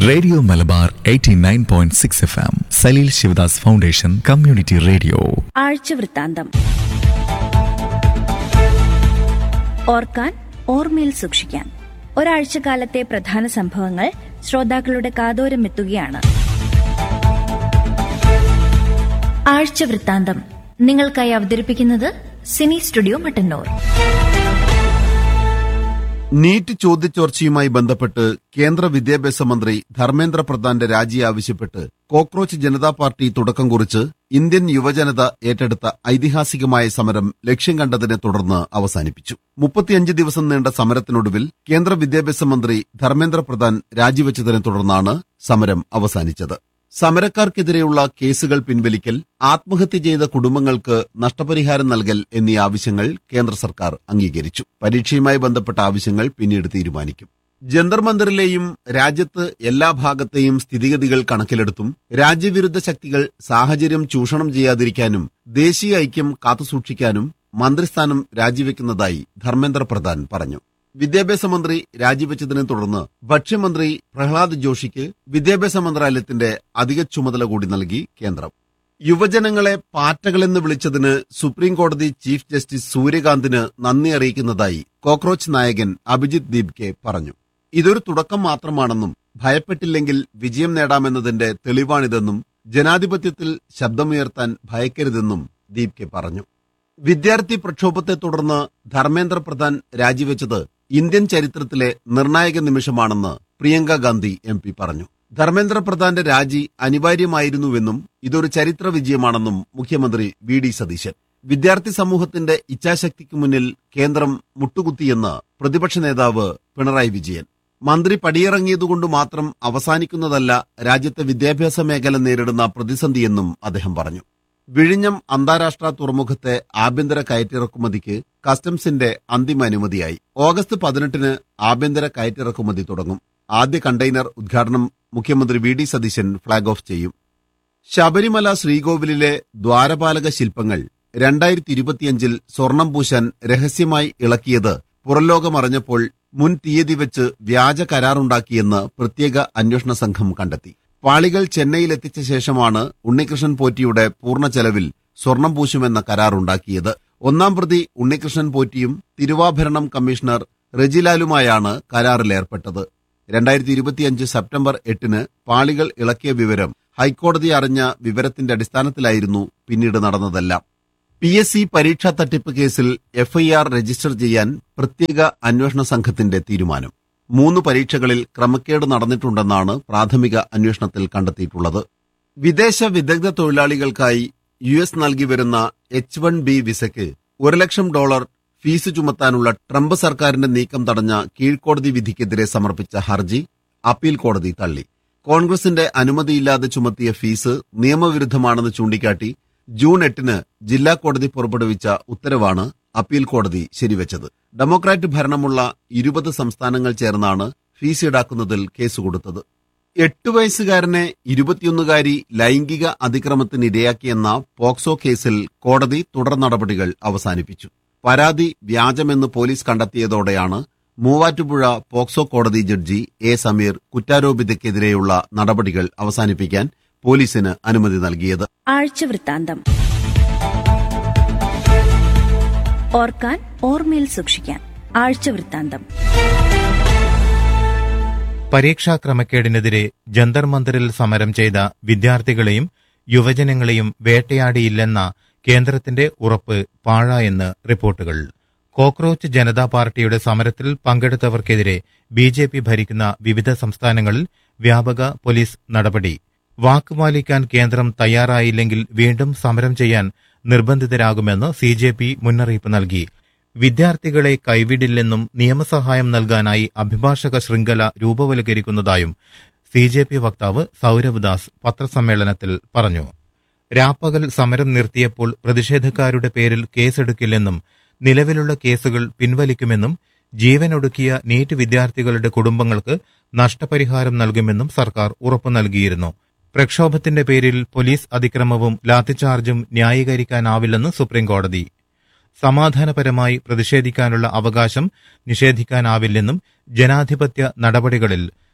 radio Malabar 89.6 F M Saleel Sivadas foundation community radio ആഴ്ച വൃത്താന്തം ഓർക്കാൻ ഓർമ്മയിൽ സൂക്ഷിക്കാൻ ഒരാഴ്ചക്കാലത്തെ പ്രധാന സംഭവങ്ങൾ ശ്രോതാക്കളുടെ കാതോരം എത്തുകയാണ് ആഴ്ച വൃത്താന്തം നിങ്ങൾക്കായി അവതരിപ്പിക്കുന്നത് സിനി സ്റ്റുഡിയോ മട്ടന്നൂർ നീറ്റ് ചോദ്യചോർച്ചയുമായി ബന്ധപ്പെട്ട് കേന്ദ്ര വിദ്യാഭ്യാസ മന്ത്രി ധർമ്മേന്ദ്ര പ്രധാന്റെ രാജി ആവശ്യപ്പെട്ട് കോക്രോച്ച് ജനതാ പാർട്ടി തുടക്കം കുറിച്ച് ഇന്ത്യൻ യുവജനത ഏറ്റെടുത്ത ഐതിഹാസികമായ സമരം ലക്ഷ്യം കണ്ടതിനെ തുടർന്ന് അവസാനിപ്പിച്ചു മുപ്പത്തിയഞ്ച് ദിവസം നീണ്ട സമരത്തിനൊടുവിൽ കേന്ദ്ര വിദ്യാഭ്യാസ മന്ത്രി ധർമ്മേന്ദ്ര പ്രധാൻ രാജിവെച്ചതിനെ തുടർന്നാണ് സമരം അവസാനിച്ചത് സമരക്കാർക്കെതിരെയുള്ള കേസുകൾ പിൻവലിക്കൽ ആത്മഹത്യ ചെയ്ത കുടുംബങ്ങൾക്ക് നഷ്ടപരിഹാരം നൽകൽ എന്നീ ആവശ്യങ്ങൾ കേന്ദ്ര സർക്കാർ അംഗീകരിച്ചു പരീക്ഷയുമായി ബന്ധപ്പെട്ട ആവശ്യങ്ങൾ പിന്നീട് തീരുമാനിക്കും ജന്തർ മന്ദിറിലെയും രാജ്യത്ത് എല്ലാ ഭാഗത്തെയും സ്ഥിതിഗതികൾ കണക്കിലെടുത്തും രാജ്യവിരുദ്ധ ശക്തികൾ സാഹചര്യം ചൂഷണം ചെയ്യാതിരിക്കാനും ദേശീയ ഐക്യം കാത്തുസൂക്ഷിക്കാനും മന്ത്രിസ്ഥാനം രാജിവെക്കുന്നതായി ധർമ്മേന്ദ്ര പ്രധാൻ പറഞ്ഞു വിദ്യാഭ്യാസ മന്ത്രി രാജിവെച്ചതിനെ തുടർന്ന് ഭക്ഷ്യമന്ത്രി പ്രഹ്ലാദ് ജോഷിക്ക് വിദ്യാഭ്യാസ മന്ത്രാലയത്തിന്റെ അധിക ചുമതല കൂടി നൽകി കേന്ദ്രം യുവജനങ്ങളെ പാറ്റകളെന്ന് വിളിച്ചതിന് സുപ്രീം കോടതി ചീഫ് ജസ്റ്റിസ് സൂര്യകാന്തിന് നന്ദി അറിയിക്കുന്നതായി കോക്രോച്ച് നായകൻ അഭിജിത് ദീപ്കെ പറഞ്ഞു ഇതൊരു തുടക്കം മാത്രമാണെന്നും ഭയപ്പെട്ടില്ലെങ്കിൽ വിജയം നേടാമെന്നതിന്റെ തെളിവാണിതെന്നും ജനാധിപത്യത്തിൽ ശബ്ദമുയർത്താൻ ഭയക്കരുതെന്നും ദീപ്കെ പറഞ്ഞു വിദ്യാർത്ഥി പ്രക്ഷോഭത്തെ തുടർന്ന് ധർമ്മേന്ദ്ര പ്രധാൻ രാജിവെച്ചത് ഇന്ത്യൻ ചരിത്രത്തിലെ നിർണായക നിമിഷമാണെന്ന് പ്രിയങ്ക ഗാന്ധി എം പി പറഞ്ഞു ധർമ്മേന്ദ്ര പ്രധാന്റെ രാജി അനിവാര്യമായിരുന്നുവെന്നും ഇതൊരു ചരിത്ര വിജയമാണെന്നും മുഖ്യമന്ത്രി വി ഡി സതീശൻ വിദ്യാർത്ഥി സമൂഹത്തിന്റെ ഇച്ഛാശക്തിക്ക് മുന്നിൽ കേന്ദ്രം മുട്ടുകുത്തിയെന്ന് പ്രതിപക്ഷ നേതാവ് പിണറായി വിജയൻ മന്ത്രി പടിയിറങ്ങിയതുകൊണ്ട് മാത്രം അവസാനിക്കുന്നതല്ല രാജ്യത്തെ വിദ്യാഭ്യാസ മേഖല നേരിടുന്ന പ്രതിസന്ധിയെന്നും അദ്ദേഹം പറഞ്ഞു വിഴിഞ്ഞം അന്താരാഷ്ട്ര തുറമുഖത്തെ ആഭ്യന്തര കയറ്റിറക്കുമതിക്ക് കസ്റ്റംസിന്റെ അന്തിമ അനുമതിയായി ഓഗസ്റ്റ് പതിനെട്ടിന് ആഭ്യന്തര കയറ്റിറക്കുമതി തുടങ്ങും ആദ്യ കണ്ടെയ്നർ ഉദ്ഘാടനം മുഖ്യമന്ത്രി V D Satheesan flag off ചെയ്യും ശബരിമല ശ്രീകോവിലിലെ ദ്വാരപാലക ശില്പങ്ങൾ രണ്ടായിരത്തി ഇരുപത്തിയഞ്ചിൽ സ്വർണം പൂശാൻ രഹസ്യമായി ഇളക്കിയത് പുറംലോകമറിഞ്ഞപ്പോൾ മുൻ തീയതി വെച്ച് വ്യാജ കരാറുണ്ടാക്കിയെന്ന് പ്രത്യേക അന്വേഷണ സംഘം കണ്ടെത്തി പാളികൾ ചെന്നൈയിൽ എത്തിച്ച ശേഷമാണ് ഉണ്ണികൃഷ്ണൻ പോറ്റിയുടെ പൂർണ്ണ ചെലവിൽ സ്വർണം പൂശുമെന്ന കരാറുണ്ടാക്കിയത് ഒന്നാം പ്രതി ഉണ്ണികൃഷ്ണൻ പോറ്റിയും തിരുവാഭരണം കമ്മീഷണർ റെജിലാലുമായാണ് കരാറിലേർപ്പെട്ടത് രണ്ടായിരത്തി ഇരുപത്തിയഞ്ച് സെപ്റ്റംബർ എട്ടിന് പാളികൾ ഇളക്കിയ വിവരം ഹൈക്കോടതി അറിഞ്ഞ വിവരത്തിന്റെ അടിസ്ഥാനത്തിലായിരുന്നു പിന്നീട് നടന്നതെല്ലാം പി എസ് സി പരീക്ഷാ തട്ടിപ്പ് കേസിൽ എഫ്ഐആർ രജിസ്റ്റർ ചെയ്യാൻ പ്രത്യേക അന്വേഷണ സംഘത്തിന്റെ തീരുമാനം മൂന്ന് പരീക്ഷകളിൽ ക്രമക്കേട് നടന്നിട്ടുണ്ടെന്നാണ് പ്രാഥമിക അന്വേഷണത്തിൽ കണ്ടെത്തിയിട്ടുള്ളത് വിദേശ വിദഗ്ധ തൊഴിലാളികൾക്കായി യു എസ് നൽകി വരുന്ന എച്ച് വൺ ബി വിസയ്ക്ക് ഒരു ലക്ഷം ഡോളർ ഫീസ് ചുമത്താനുള്ള ട്രംപ് സർക്കാരിന്റെ നീക്കം തടഞ്ഞ കീഴ്ക്കോടതി വിധിക്കെതിരെ സമർപ്പിച്ച ഹർജി അപ്പീൽ കോടതി തള്ളി കോൺഗ്രസിന്റെ അനുമതിയില്ലാതെ ചുമത്തിയ ഫീസ് നിയമവിരുദ്ധമാണെന്ന് ചൂണ്ടിക്കാട്ടി ജൂൺ എട്ടിന് ജില്ലാ കോടതി പുറപ്പെടുവിച്ച ഉത്തരവാണ് അപ്പീൽ കോടതി ശരിവച്ചത് ഡെമോക്രാറ്റ് ഭരണമുള്ള ഇരുപത് സംസ്ഥാനങ്ങൾ ചേർന്നാണ് ഫീസ് ഈടാക്കുന്നതിൽ കേസ് കൊടുത്തത് എട്ട് വയസ്സുകാരനെ ഇരുപത്തിയൊന്നുകാരി ലൈംഗിക അതിക്രമത്തിന് ഇരയാക്കിയെന്ന പോക്സോ കേസിൽ കോടതി തുടർ നടപടികൾ അവസാനിപ്പിച്ചു പരാതി വ്യാജമെന്ന് പോലീസ് കണ്ടെത്തിയതോടെയാണ് മൂവാറ്റുപുഴ പോക്സോ കോടതി ജഡ്ജി എ സമീർ കുറ്റാരോപിതയ്ക്കെതിരെയുള്ള നടപടികൾ അവസാനിപ്പിക്കാൻ പോലീസിന് അനുമതി നൽകിയത് ആഴ്ച വൃത്താന്തം ഓർക്കാൻ ഓർമ്മയിൽ സൂക്ഷിക്കാൻ ആഴ്ച വൃത്താന്തം പരീക്ഷാ ക്രമക്കേടിനെതിരെ ജന്തർ മന്ദിറിൽ സമരം ചെയ്ത വിദ്യാർത്ഥികളെയും യുവജനങ്ങളെയും വേട്ടയാടിയില്ലെന്ന കേന്ദ്രത്തിന്റെ ഉറപ്പ് പാഴായെന്ന് റിപ്പോർട്ടുകൾ കോക്രോച്ച് ജനതാ പാർട്ടിയുടെ സമരത്തിൽ പങ്കെടുത്തവർക്കെതിരെ ബി ജെ പി ഭരിക്കുന്ന വിവിധ സംസ്ഥാനങ്ങളിൽ വ്യാപക പോലീസ് നടപടി വാക്കുപാലിക്കാൻ കേന്ദ്രം തയ്യാറായില്ലെങ്കിൽ വീണ്ടും സമരം ചെയ്യാൻ നിർബന്ധിതരാകുമെന്ന് സി ജെ പി മുന്നറിയിപ്പ് നൽകി വിദ്യാർത്ഥികളെ കൈവിടില്ലെന്നും നിയമസഹായം നൽകാനായി അഭിഭാഷക ശൃംഖല രൂപവൽക്കരിക്കുന്നതായും സി ജെ പി വക്താവ് സൌരവ് ദാസ് പത്രസമ്മേളനത്തിൽ പറഞ്ഞു രാപ്പകൽ സമരം നിർത്തിയപ്പോൾ പ്രതിഷേധക്കാരുടെ പേരിൽ കേസെടുക്കില്ലെന്നും നിലവിലുള്ള കേസുകൾ പിൻവലിക്കുമെന്നും ജീവനൊടുക്കിയ നീറ്റ് വിദ്യാർത്ഥികളുടെ കുടുംബങ്ങൾക്ക് നഷ്ടപരിഹാരം നൽകുമെന്നും സർക്കാർ ഉറപ്പു നൽകിയിരുന്നു പ്രക്ഷോഭത്തിന്റെ പേരിൽ പോലീസ് അതിക്രമവും ലാത്തിചാർജും ന്യായീകരിക്കാനാവില്ലെന്ന് സുപ്രീംകോടതി സമാധാനപരമായി പ്രതിഷേധിക്കാനുള്ള അവകാശം നിഷേധിക്കാനാവില്ലെന്നും ജനാധിപത്യ നടപടികളിൽ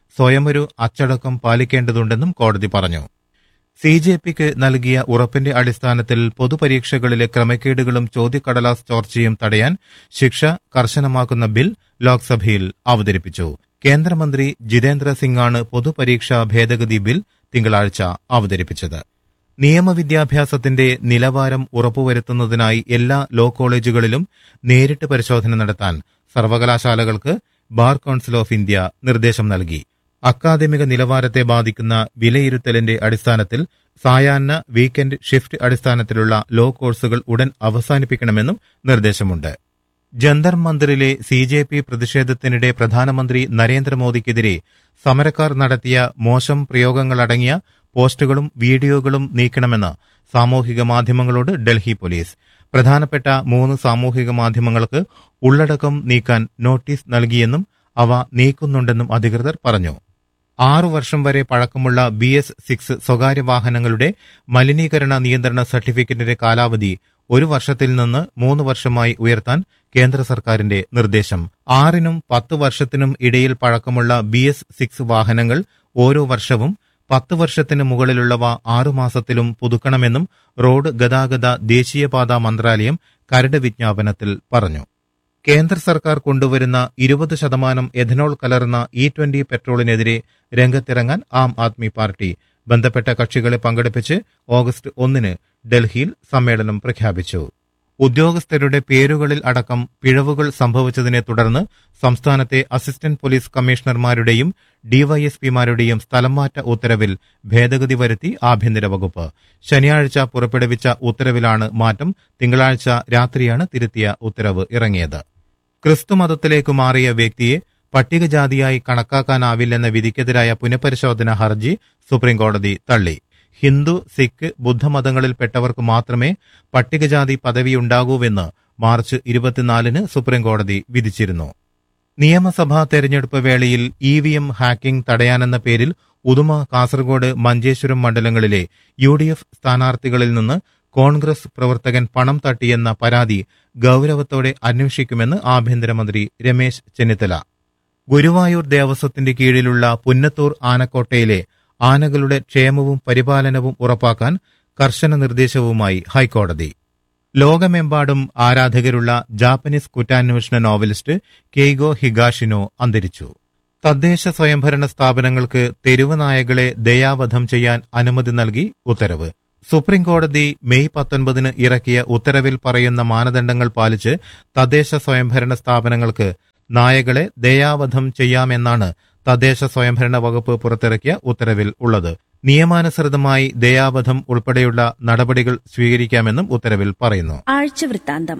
സ്വയമൊരു അച്ചടക്കം പാലിക്കേണ്ടതുണ്ടെന്നും കോടതി പറഞ്ഞു സി ജെ പിക്ക് നൽകിയ ഉറപ്പിന്റെ അടിസ്ഥാനത്തിൽ പൊതുപരീക്ഷകളിലെ ക്രമക്കേടുകളും ചോദ്യക്കടലാസ് ചോർച്ചയും തടയാൻ ശിക്ഷ കർശനമാക്കുന്ന ബിൽ ലോക്സഭയിൽ അവതരിപ്പിച്ചു കേന്ദ്രമന്ത്രി ജിതേന്ദ്ര സിംഗാണ് പൊതുപരീക്ഷാ ഭേദഗതി ബിൽ തിങ്കളാഴ്ച അവതരിപ്പിച്ചത് നിയമവിദ്യാഭ്യാസത്തിന്റെ നിലവാരം ഉറപ്പുവരുത്തുന്നതിനായി എല്ലാ ലോ കോളേജുകളിലും നേരിട്ട് പരിശോധന നടത്താൻ സർവകലാശാലകൾക്ക് ബാർ കൌൺസിൽ ഓഫ് ഇന്ത്യ നിർദ്ദേശം നൽകി അക്കാദമിക നിലവാരത്തെ ബാധിക്കുന്ന വിലയിരുത്തലിന്റെ അടിസ്ഥാനത്തിൽ സായാഹ്ന വീക്കെൻഡ് ഷിഫ്റ്റ് അടിസ്ഥാനത്തിലുള്ള ലോ കോഴ്സുകൾ ഉടൻ അവസാനിപ്പിക്കണമെന്നും നിർദ്ദേശമുണ്ട് ജന്തർ മന്ദിറിലെ സി ജെ പി പ്രതിഷേധത്തിനിടെ പ്രധാനമന്ത്രി നരേന്ദ്രമോദിക്കെതിരെ സമരക്കാർ നടത്തിയ മോശം പ്രയോഗങ്ങളടങ്ങിയ പോസ്റ്റുകളും വീഡിയോകളും നീക്കണമെന്ന് സാമൂഹിക മാധ്യമങ്ങളോട് ഡൽഹി പോലീസ് പ്രധാനപ്പെട്ട മൂന്ന് സാമൂഹിക മാധ്യമങ്ങൾക്ക് ഉള്ളടക്കം നീക്കാൻ നോട്ടീസ് നൽകിയെന്നും അവ നീക്കുന്നുണ്ടെന്നും അധികൃതർ പറഞ്ഞു ആറു വർഷം വരെ പഴക്കമുള്ള ബി എസ് സിക്സ് സ്വകാര്യ വാഹനങ്ങളുടെ മലിനീകരണ നിയന്ത്രണ സർട്ടിഫിക്കറ്റിന്റെ കാലാവധി ഒരു വർഷത്തിൽ നിന്ന് മൂന്ന് വർഷമായി ഉയർത്താൻ കേന്ദ്ര സർക്കാരിന്റെ നിർദ്ദേശം ആറിനും പത്ത് വർഷത്തിനും ഇടയിൽ പഴക്കമുള്ള ബി എസ് സിക്സ് വാഹനങ്ങൾ ഓരോ വർഷവും പത്ത് വർഷത്തിന് മുകളിലുള്ളവ ആറുമാസത്തിലും പുതുക്കണമെന്നും റോഡ് ഗതാഗത ദേശീയപാത മന്ത്രാലയം കരട് വിജ്ഞാപനത്തിൽ പറഞ്ഞു കേന്ദ്ര സർക്കാർ കൊണ്ടുവരുന്ന ഇരുപത് ശതമാനം എഥനോൾ കലർന്ന ഇ ട്വന്റി പെട്രോളിനെതിരെ രംഗത്തിറങ്ങാൻ ആം ആദ്മി പാർട്ടി ബന്ധപ്പെട്ട കക്ഷികളെ പങ്കെടുപ്പിച്ച് ഓഗസ്റ്റ് ഒന്നിന് ഡൽഹിയിൽ സമ്മേളനം പ്രഖ്യാപിച്ചു ഉദ്യോഗസ്ഥരുടെ പേരുകളിൽ അടക്കം പിഴവുകൾ സംഭവിച്ചതിനെ തുടർന്ന് സംസ്ഥാനത്തെ അസിസ്റ്റന്റ് പോലീസ് കമ്മീഷണർമാരുടെയും ഡിവൈഎസ്പിമാരുടെയും സ്ഥലംമാറ്റ ഉത്തരവിൽ ഭേദഗതി വരുത്തി ആഭ്യന്തര വകുപ്പ് ശനിയാഴ്ച പുറപ്പെടുവിച്ച ഉത്തരവിലാണ് മാറ്റം തിങ്കളാഴ്ച രാത്രിയാണ് തിരുത്തിയ ഉത്തരവ് ഇറങ്ങിയത് ക്രിസ്തുമതത്തിലേക്ക് മാറിയ വ്യക്തിയെ പട്ടികജാതിയായി കണക്കാക്കാനാവില്ലെന്ന വിധിക്കെതിരായ പുനഃപരിശോധന ഹർജി സുപ്രീംകോടതി തള്ളി ഹിന്ദു സിഖ് ബുദ്ധമതങ്ങളിൽപ്പെട്ടവർക്ക് മാത്രമേ പട്ടികജാതി പദവിയുണ്ടാകൂവെന്ന് മാർച്ച് ഇരുപത്തിനാലിന് സുപ്രീംകോടതി വിധിച്ചിരുന്നു നിയമസഭാ തെരഞ്ഞെടുപ്പ് വേളയിൽ ഇ വി എം ഹാക്കിംഗ് തടയാനെന്ന പേരിൽ ഉദുമ കാസർഗോഡ് മഞ്ചേശ്വരം മണ്ഡലങ്ങളിലെ യു ഡി എഫ് സ്ഥാനാർത്ഥികളിൽ നിന്ന് കോൺഗ്രസ് പ്രവർത്തകൻ പണം തട്ടിയെന്ന പരാതി ഗൌരവത്തോടെ അന്വേഷിക്കുമെന്ന് ആഭ്യന്തരമന്ത്രി രമേശ് ചെന്നിത്തല ഗുരുവായൂർ ദേവസ്വത്തിന്റെ കീഴിലുള്ള പുന്നത്തൂർ ആനക്കോട്ടയിലെ ആനകളുടെ ക്ഷേമവും പരിപാലനവും ഉറപ്പാക്കാൻ കർശന നിർദ്ദേശവുമായി ഹൈക്കോടതി ലോകമെമ്പാടും ആരാധകരുള്ള ജാപ്പനീസ് കുറ്റാന്വേഷണ നോവലിസ്റ്റ് കെയ്ഗോ ഹിഗാഷിനോ അന്തരിച്ചു തദ്ദേശ സ്വയംഭരണ സ്ഥാപനങ്ങൾക്ക് തെരുവ് നായകളെ ദയാവധം ചെയ്യാൻ അനുമതി നൽകി ഉത്തരവ് സുപ്രീംകോടതി മെയ് പത്തൊൻപതിന് ഇറക്കിയ ഉത്തരവിൽ പറയുന്ന മാനദണ്ഡങ്ങൾ പാലിച്ച് തദ്ദേശ സ്വയംഭരണ സ്ഥാപനങ്ങൾക്ക് നായകളെ ദയാവധം ചെയ്യാമെന്നാണ് തദ്ദേശ സ്വയംഭരണ വകുപ്പ് പുറത്തിറക്കിയ ഉത്തരവിൽ ഉള്ളത് നിയമാനുസൃതമായി ദയാവധം ഉൾപ്പെടെയുള്ള നടപടികൾ സ്വീകരിക്കാമെന്നും ഉത്തരവിൽ പറയുന്നു ആഴ്ചവൃത്താന്തം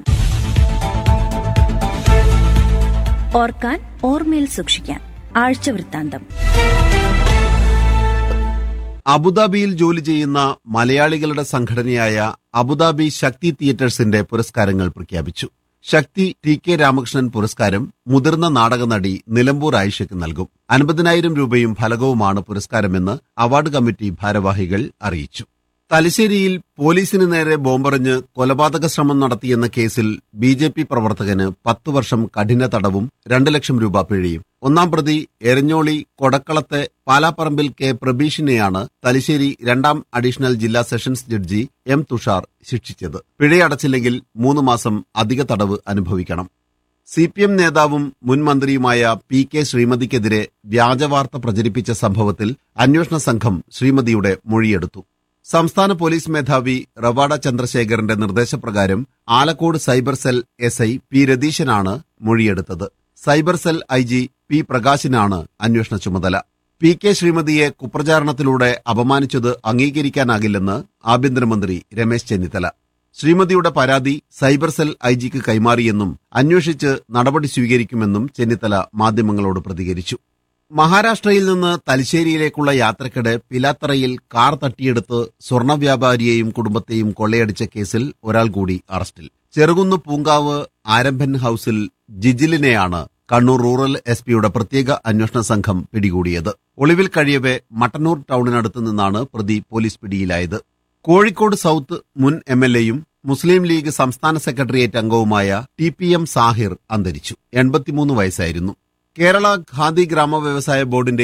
ഓർക്കാൻ ഓർമ്മയിൽ സൂക്ഷിക്കാൻ ആഴ്ചവൃത്താന്തം അബുദാബിയിൽ ജോലി ചെയ്യുന്ന മലയാളികളുടെ സംഘടനയായ അബുദാബി ശക്തി തിയേറ്റേഴ്സിന്റെ പുരസ്കാരങ്ങൾ പ്രഖ്യാപിച്ചു ശക്തി ടി കെ രാമകൃഷ്ണൻ പുരസ്കാരം മുതിർന്ന നാടക നടി നിലമ്പൂർ ആയിഷയ്ക്ക് നൽകും അൻപതിനായിരം രൂപയും ഫലകവുമാണ് പുരസ്കാരമെന്ന് അവാർഡ് കമ്മിറ്റി ഭാരവാഹികൾ അറിയിച്ചു തലശ്ശേരിയിൽ പോലീസിന് നേരെ ബോംബെറിഞ്ഞ് കൊലപാതക ശ്രമം നടത്തിയെന്ന കേസിൽ ബി ജെ പി പ്രവർത്തകന് പത്തു വർഷം കഠിന തടവും രണ്ട് ലക്ഷം രൂപ പിഴയും ഒന്നാം പ്രതി എരഞ്ഞോളി കൊടക്കളത്തെ പാലാപ്പറമ്പിൽ കെ പ്രബീഷിനെയാണ് തലശ്ശേരി രണ്ടാം അഡീഷണൽ ജില്ലാ സെഷൻസ് ജഡ്ജി എം തുഷാർ ശിക്ഷിച്ചത് പിഴയടച്ചില്ലെങ്കിൽ മൂന്ന് മാസം അധിക തടവ് അനുഭവിക്കണം സി പി എം നേതാവും മുൻ മന്ത്രിയുമായ പി കെ ശ്രീമതിക്കെതിരെ വ്യാജവാർത്ത പ്രചരിപ്പിച്ച സംഭവത്തിൽ അന്വേഷണ സംഘം ശ്രീമതിയുടെ മൊഴിയെടുത്തു സംസ്ഥാന പോലീസ് മേധാവി റവാഡ ചന്ദ്രശേഖരന്റെ നിർദ്ദേശപ്രകാരം Alakode cyber cell S I P രതീശനാണ് മൊഴിയെടുത്തത് cyber cell I G P പ്രകാശിനാണ് അന്വേഷണ ചുമതല പി കെ ശ്രീമതിയെ കുപ്രചാരണത്തിലൂടെ അപമാനിച്ചത് അംഗീകരിക്കാനാകില്ലെന്ന് ആഭ്യന്തരമന്ത്രി രമേശ് ചെന്നിത്തല ശ്രീമതിയുടെ പരാതി സൈബർ സെൽ ഐ ജിക്ക് കൈമാറിയെന്നും അന്വേഷിച്ച് നടപടി സ്വീകരിക്കുമെന്നും ചെന്നിത്തല മാധ്യമങ്ങളോട് പ്രതികരിച്ചു മഹാരാഷ്ട്രയിൽ നിന്ന് തലശ്ശേരിയിലേക്കുള്ള യാത്രക്കിടെ പിലാത്തറയിൽ കാർ തട്ടിയെടുത്ത് സ്വർണ്ണ വ്യാപാരിയെയും കുടുംബത്തെയും കൊള്ളയടിച്ച കേസിൽ ഒരാൾ കൂടി അറസ്റ്റിൽ ചെറുകുന്ന് പൂങ്കാവ് ആരംഭൻ ഹൌസിൽ ജിജിലിനെയാണ് കണ്ണൂർ റൂറൽ എസ് പിയുടെ പ്രത്യേക അന്വേഷണ സംഘം പിടികൂടിയത് ഒളിവിൽ കഴിയവെ മട്ടന്നൂർ ടൗണിനടുത്ത് നിന്നാണ് പ്രതി പോലീസ് പിടിയിലായത് കോഴിക്കോട് സൌത്ത് മുൻ എം എൽ എയും മുസ്ലിം ലീഗ് സംസ്ഥാന സെക്രട്ടേറിയറ്റ് അംഗവുമായ ടി പി എം സാഹിർ അന്തരിച്ചു എൺപത്തിമൂന്ന് വയസ്സായിരുന്നു കേരള ഖാദി ഗ്രാമ വ്യവസായ ബോർഡിന്റെയും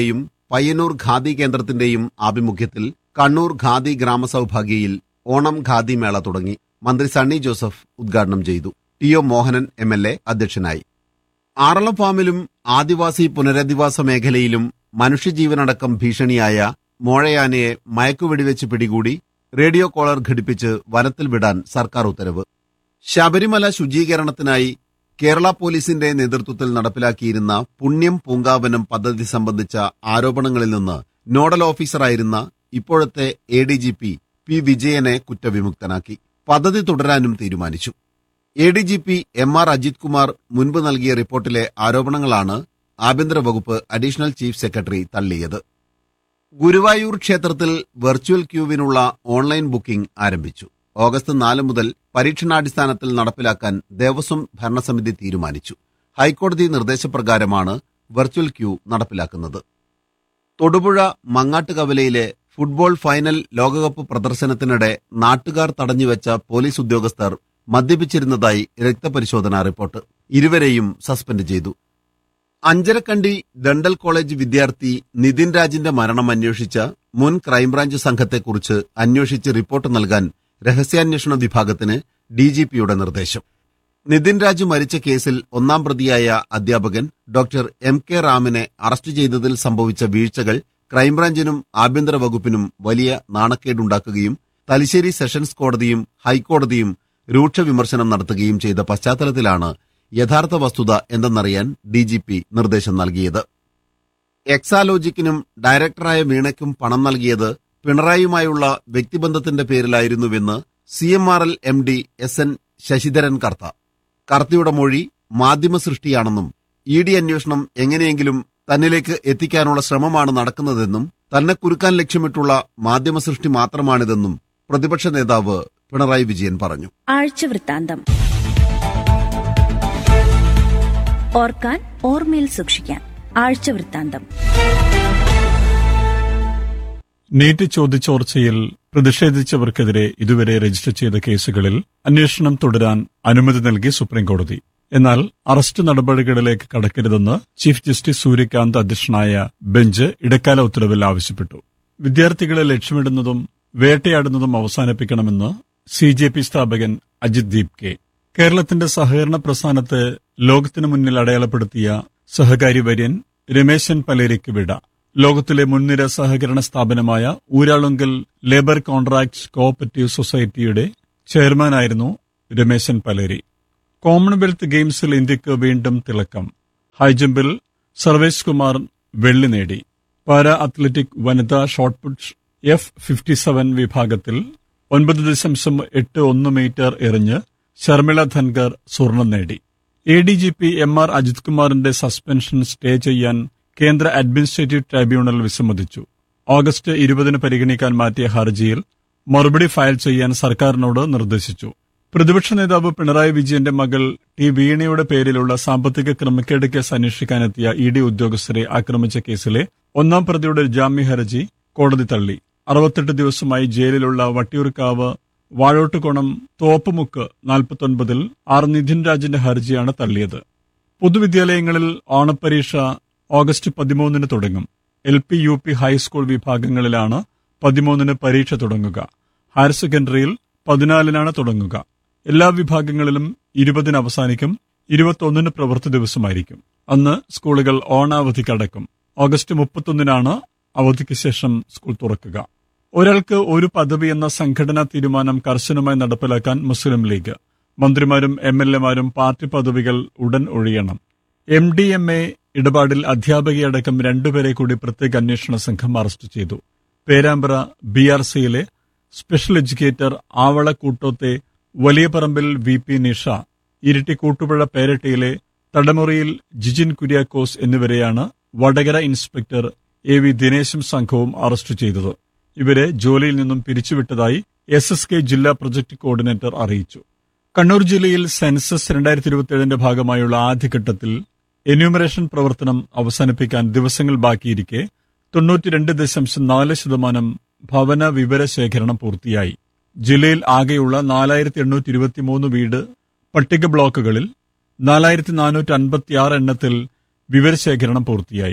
പയ്യന്നൂർ ഖാദി കേന്ദ്രത്തിന്റെയും ആഭിമുഖ്യത്തിൽ കണ്ണൂർ ഖാദി ഗ്രാമസൗഭാഗ്യയിൽ ഓണം ഖാദി മേള തുടങ്ങി മന്ത്രി സണ്ണി ജോസഫ് ഉദ്ഘാടനം ചെയ്തു T O Mohanan M L A അധ്യക്ഷനായി ആറളം ഫാമിലും ആദിവാസി പുനരധിവാസ മേഖലയിലും മനുഷ്യജീവനടക്കം ഭീഷണിയായ മോഴയാനയെ മയക്കുവെടിവെച്ച് പിടികൂടി റേഡിയോ കോളർ ഘടിപ്പിച്ച് വനത്തിൽ വിടാൻ സർക്കാർ ഉത്തരവ് ശബരിമല ശുചീകരണത്തിനായി കേരള പോലീസിന്റെ നേതൃത്വത്തിൽ നടപ്പിലാക്കിയിരുന്ന പുണ്യം പൂങ്കാവനം പദ്ധതി സംബന്ധിച്ച ആരോപണങ്ങളിൽ നിന്ന് നോഡൽ ഓഫീസറായിരുന്ന ഇപ്പോഴത്തെ A D G P P വിജയനെ കുറ്റവിമുക്തനാക്കി പദ്ധതി തുടരാനും തീരുമാനിച്ചു A D G P M R Ajith Kumar മുൻപ് നൽകിയ റിപ്പോർട്ടിലെ ആരോപണങ്ങളാണ് ആഭ്യന്തര വകുപ്പ് അഡീഷണൽ ചീഫ് സെക്രട്ടറി തള്ളിയത് ഗുരുവായൂർ ക്ഷേത്രത്തിൽ വെർച്വൽ ക്യൂവിനുള്ള ഓൺലൈൻ ബുക്കിംഗ് ആരംഭിച്ചു ഓഗസ്റ്റ് നാല് മുതൽ പരീക്ഷണാടിസ്ഥാനത്തിൽ നടപ്പിലാക്കാൻ ദേവസ്വം ഭരണസമിതി തീരുമാനിച്ചു ഹൈക്കോടതി നിർദ്ദേശപ്രകാരമാണ് വെർച്വൽ ക്യൂ നടപ്പിലാക്കുന്നത് തൊടുപുഴ മങ്ങാട്ടുകവലയിലെ ഫുട്ബോൾ ഫൈനൽ ലോകകപ്പ് പ്രദർശനത്തിനിടെ നാട്ടുകാർ തടഞ്ഞുവെച്ച പോലീസ് ഉദ്യോഗസ്ഥർ മദ്യപിച്ചിരുന്നതായി രക്തപരിശോധനാ റിപ്പോർട്ട് ഇരുവരെയും സസ്പെൻഡ് ചെയ്തു അഞ്ചരക്കണ്ടി ഡണ്ടൽ കോളേജ് വിദ്യാർത്ഥി നിതിൻ രാജിന്റെ മരണം അന്വേഷിച്ച മുൻ ക്രൈംബ്രാഞ്ച് സംഘത്തെക്കുറിച്ച് അന്വേഷിച്ച് റിപ്പോർട്ട് നൽകാൻ രഹസ്യാന്വേഷണ വിഭാഗത്തിന് ഡിജിപിയുടെ നിർദ്ദേശം നിതിൻ രാജ് മരിച്ച കേസിൽ ഒന്നാം പ്രതിയായ അധ്യാപകൻ ഡോക്ടർ എം കെ റാമിനെ അറസ്റ്റ് ചെയ്തതിൽ സംഭവിച്ച വീഴ്ചകൾ ക്രൈംബ്രാഞ്ചിനും ആഭ്യന്തര വകുപ്പിനും വലിയ നാണക്കേടുണ്ടാക്കുകയും തലശ്ശേരി സെഷൻസ് കോടതിയും ഹൈക്കോടതിയും രൂക്ഷ വിമർശനം നടത്തുകയും ചെയ്ത പശ്ചാത്തലത്തിലാണ് യഥാർത്ഥ വസ്തുത എന്തെന്നറിയാൻ ഡിജിപി നിർദ്ദേശം നൽകിയത് എക്സാലോജിക്കിനും ഡയറക്ടറായ വീണയ്ക്കും പണം നൽകിയത് പിണറായിയുമായുള്ള വ്യക്തിബന്ധത്തിന്റെ പേരിലായിരുന്നുവെന്ന് C M R L M D S N Sasidharan Kartha കർത്തയുടെ മൊഴി മാധ്യമ സൃഷ്ടിയാണെന്നും ഇ ഡി അന്വേഷണം എങ്ങനെയെങ്കിലും തന്നിലേക്ക് എത്തിക്കാനുള്ള ശ്രമമാണ് നടക്കുന്നതെന്നും തന്നെ കുരുക്കാൻ ലക്ഷ്യമിട്ടുള്ള മാധ്യമ സൃഷ്ടി മാത്രമാണിതെന്നും പ്രതിപക്ഷ നേതാവ് പിണറായി വിജയൻ പറഞ്ഞു ആഴ്ചവൃത്താന്തം ഓർക്കാൻ ഓർമ്മയിൽ സൂക്ഷിക്കാൻ ആഴ്ചവൃത്താന്തം നീറ്റ് ചോദ്യചോർച്ചയിൽ പ്രതിഷേധിച്ചവർക്കെതിരെ ഇതുവരെ രജിസ്റ്റർ ചെയ്ത കേസുകളിൽ അന്വേഷണം തുടരാൻ അനുമതി നൽകി സുപ്രീംകോടതി എന്നാൽ അറസ്റ്റ് നടപടികളിലേക്ക് കടക്കരുതെന്ന് ചീഫ് ജസ്റ്റിസ് സൂര്യകാന്ത് അധ്യക്ഷനായ ബെഞ്ച് ഇടക്കാല ഉത്തരവിൽ ആവശ്യപ്പെട്ടു വിദ്യാർത്ഥികളെ ലക്ഷ്യമിടുന്നതും വേട്ടയാടുന്നതും അവസാനിപ്പിക്കണമെന്ന് സി ജെ പി സ്ഥാപകൻ അജിത് ദീപ് കെ കേരളത്തിന്റെ സഹകരണ പ്രസ്ഥാനത്തെ ലോകത്തിനു മുന്നിൽ അടയാളപ്പെടുത്തിയ സഹകാരി വര്യൻ രമേശൻ പലേരിക്ക് വിട ലോകത്തിലെ മുൻനിര സഹകരണ സ്ഥാപനമായ ഊരാളുങ്കൽ ലേബർ കോൺട്രാക്ട് കോഓപ്പറേറ്റീവ് സൊസൈറ്റിയുടെ ചെയർമാനായിരുന്നു രമേശൻ പലേരി കോമൺവെൽത്ത് ഗെയിംസിൽ ഇന്ത്യക്ക് വീണ്ടും തിളക്കം ഹൈജമ്പിൽ സർവേഷ് കുമാർ വെള്ളി നേടി പാരാ അത്ലറ്റിക് വനിതാ ഷോട്ട്പുട്ട് എഫ് ഫിഫ്റ്റി സെവൻ വിഭാഗത്തിൽ ഒൻപത് ദശാംശം എട്ട് ഒന്ന് മീറ്റർ എറിഞ്ഞ് ശർമിള ധൻകർ സ്വർണം നേടി A D G P M R Ajith കുമാറിന്റെ സസ്പെൻഷൻ സ്റ്റേ ചെയ്യാൻ കേന്ദ്ര അഡ്മിനിസ്ട്രേറ്റീവ് ട്രൈബ്യൂണൽ വിസമ്മതിച്ചു ഓഗസ്റ്റ് ഇരുപതിന് പരിഗണിക്കാൻ മാറ്റിയ ഹർജിയിൽ മറുപടി ഫയൽ ചെയ്യാൻ സർക്കാരിനോട് നിർദ്ദേശിച്ചു പ്രതിപക്ഷ നേതാവ് പിണറായി വിജയന്റെ മകൾ ടി വീണയുടെ പേരിലുള്ള സാമ്പത്തിക ക്രമക്കേട് കേസ് അന്വേഷിക്കാനെത്തിയ ഇ ഡി ഉദ്യോഗസ്ഥരെ ആക്രമിച്ച കേസിലെ ഒന്നാം പ്രതിയുടെ ജാമ്യ ഹർജി കോടതി തള്ളി അറുപത്തെട്ട് ദിവസമായി ജയിലിലുള്ള വട്ടിയൂർക്കാവ് വാഴോട്ടുകോണം തോപ്പുമുക്ക് നാൽപ്പത്തൊൻപതിൽ ആർ നിധിൻ രാജിന്റെ ഹർജിയാണ് തള്ളിയത് പൊതുവിദ്യാലയങ്ങളിൽ ഓണപ്പരീക്ഷ ഓഗസ്റ്റ് പതിമൂന്നിന് തുടങ്ങും L P U P high school വിഭാഗങ്ങളിലാണ് പതിമൂന്നിന് പരീക്ഷ തുടങ്ങുക ഹയർ സെക്കൻഡറിയിൽ പതിനാലിനാണ് തുടങ്ങുക എല്ലാ വിഭാഗങ്ങളിലും ഇരുപതിന് അവസാനിക്കും ഇരുപത്തൊന്നിന് പ്രവൃത്തി ദിവസമായിരിക്കും അന്ന് സ്കൂളുകൾ ഓണാവധി കടക്കും ഓഗസ്റ്റ് മുപ്പത്തൊന്നിനാണ് അവധിക്ക് ശേഷം സ്കൂൾ തുറക്കുക ഒരാൾക്ക് ഒരു പദവി എന്ന സംഘടനാ തീരുമാനം കർശനമായി നടപ്പിലാക്കാൻ മുസ്ലിം ലീഗ് മന്ത്രിമാരും എം എൽ എമാരും പാർട്ടി പദവികൾ ഉടൻ ഒഴിയണം എം ഡി എം എ ഇടപാടിൽ അധ്യാപകയടക്കം രണ്ടുപേരെ കൂടി പ്രത്യേക അന്വേഷണ സംഘം അറസ്റ്റ് ചെയ്തു പേരാമ്പ്ര ബി ആർ സിയിലെ സ്പെഷ്യൽ എഡ്യൂക്കേറ്റർ ആവള കൂട്ടോത്തെ വലിയ പറമ്പിൽ വി പി നിഷ ഇരിട്ടി കൂട്ടുപുഴ പേരട്ടിയിലെ തടമുറിയിൽ ജിജിൻ കുര്യാക്കോസ് എന്നിവരെയാണ് വടകര ഇൻസ്പെക്ടർ എ വി ദിനേശും സംഘവും അറസ്റ്റ് ചെയ്തത് ഇവരെ ജോലിയിൽ നിന്നും പിരിച്ചുവിട്ടതായി എസ് എസ് കെ ജില്ലാ പ്രൊജക്ട് കോർഡിനേറ്റർ അറിയിച്ചു കണ്ണൂർ ജില്ലയിൽ സെൻസസ് രണ്ടായിരത്തി ഇരുപത്തിയേഴിന്റെ ഭാഗമായുള്ള ആദ്യഘട്ടത്തിൽ എന്യൂമറേഷൻ പ്രവർത്തനം അവസാനിപ്പിക്കാൻ ദിവസങ്ങൾ ബാക്കിയിരിക്കെ തൊണ്ണൂറ്റിരണ്ട് ദശാംശം നാല് ശതമാനം ഭവന വിവര ശേഖരണം പൂർത്തിയായി ജില്ലയിൽ ആകെയുള്ള നാലായിരത്തി എണ്ണൂറ്റി ഇരുപത്തിമൂന്ന് വീട് പട്ടിക ബ്ലോക്കുകളിൽ നാലായിരത്തി നാനൂറ്റി അൻപത്തിയാറ് എണ്ണത്തിൽ വിവരശേഖരണം പൂർത്തിയായി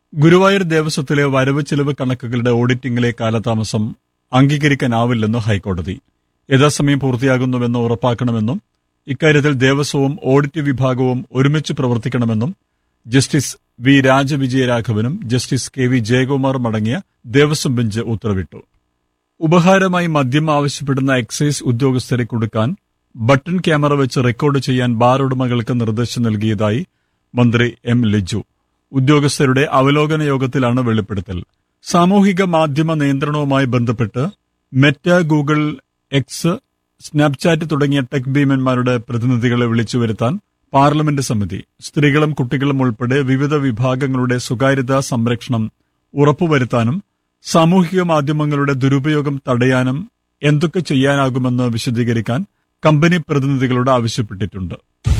ഗുരുവായൂർ ദേവസ്വത്തിലെ വരവ് ചെലവ് കണക്കുകളുടെ ഓഡിറ്റിംഗിലെ കാലതാമസം അംഗീകരിക്കാനാവില്ലെന്ന് ഹൈക്കോടതി യഥാസമയം പൂർത്തിയാകുന്നുവെന്ന് ഉറപ്പാക്കണമെന്നും ഇക്കാര്യത്തിൽ ദേവസ്വവും ഓഡിറ്റ് വിഭാഗവും ഒരുമിച്ച് പ്രവർത്തിക്കണമെന്നും ജസ്റ്റിസ് വി രാജവിജയരാഘവനും ജസ്റ്റിസ് കെ വി ജയകുമാറും അടങ്ങിയ ദേവസ്വം ബെഞ്ച് ഉത്തരവിട്ടു ഉപഹാരമായി മദ്യം ആവശ്യപ്പെടുന്ന എക്സൈസ് ഉദ്യോഗസ്ഥരെ കൊടുക്കാൻ ബട്ടൺ ക്യാമറ വെച്ച് റെക്കോർഡ് ചെയ്യാൻ ബാർ ഉടമകൾക്ക് നിർദ്ദേശം നൽകിയതായി മന്ത്രി എം ലിജു ഉദ്യോഗസ്ഥരുടെ അവലോകന യോഗത്തിലാണ് വെളിപ്പെടുത്തൽ സാമൂഹിക മാധ്യമ നിയന്ത്രണവുമായി ബന്ധപ്പെട്ട് മെറ്റ ഗൂഗിൾ എക്സ് സ്നാപ്ചാറ്റ് തുടങ്ങിയ ടെക് ഭീമന്മാരുടെ പ്രതിനിധികളെ വിളിച്ചുവരുത്താൻ പാർലമെന്റ് സമിതി സ്ത്രീകളും കുട്ടികളും ഉൾപ്പെടെ വിവിധ വിഭാഗങ്ങളുടെ സ്വകാര്യതാ സംരക്ഷണം ഉറപ്പുവരുത്താനും സാമൂഹിക മാധ്യമങ്ങളുടെ ദുരുപയോഗം തടയാനും എന്തൊക്കെ ചെയ്യാനാകുമെന്ന് വിശദീകരിക്കാൻ കമ്പനി പ്രതിനിധികളോട് ആവശ്യപ്പെട്ടിട്ടുണ്ട്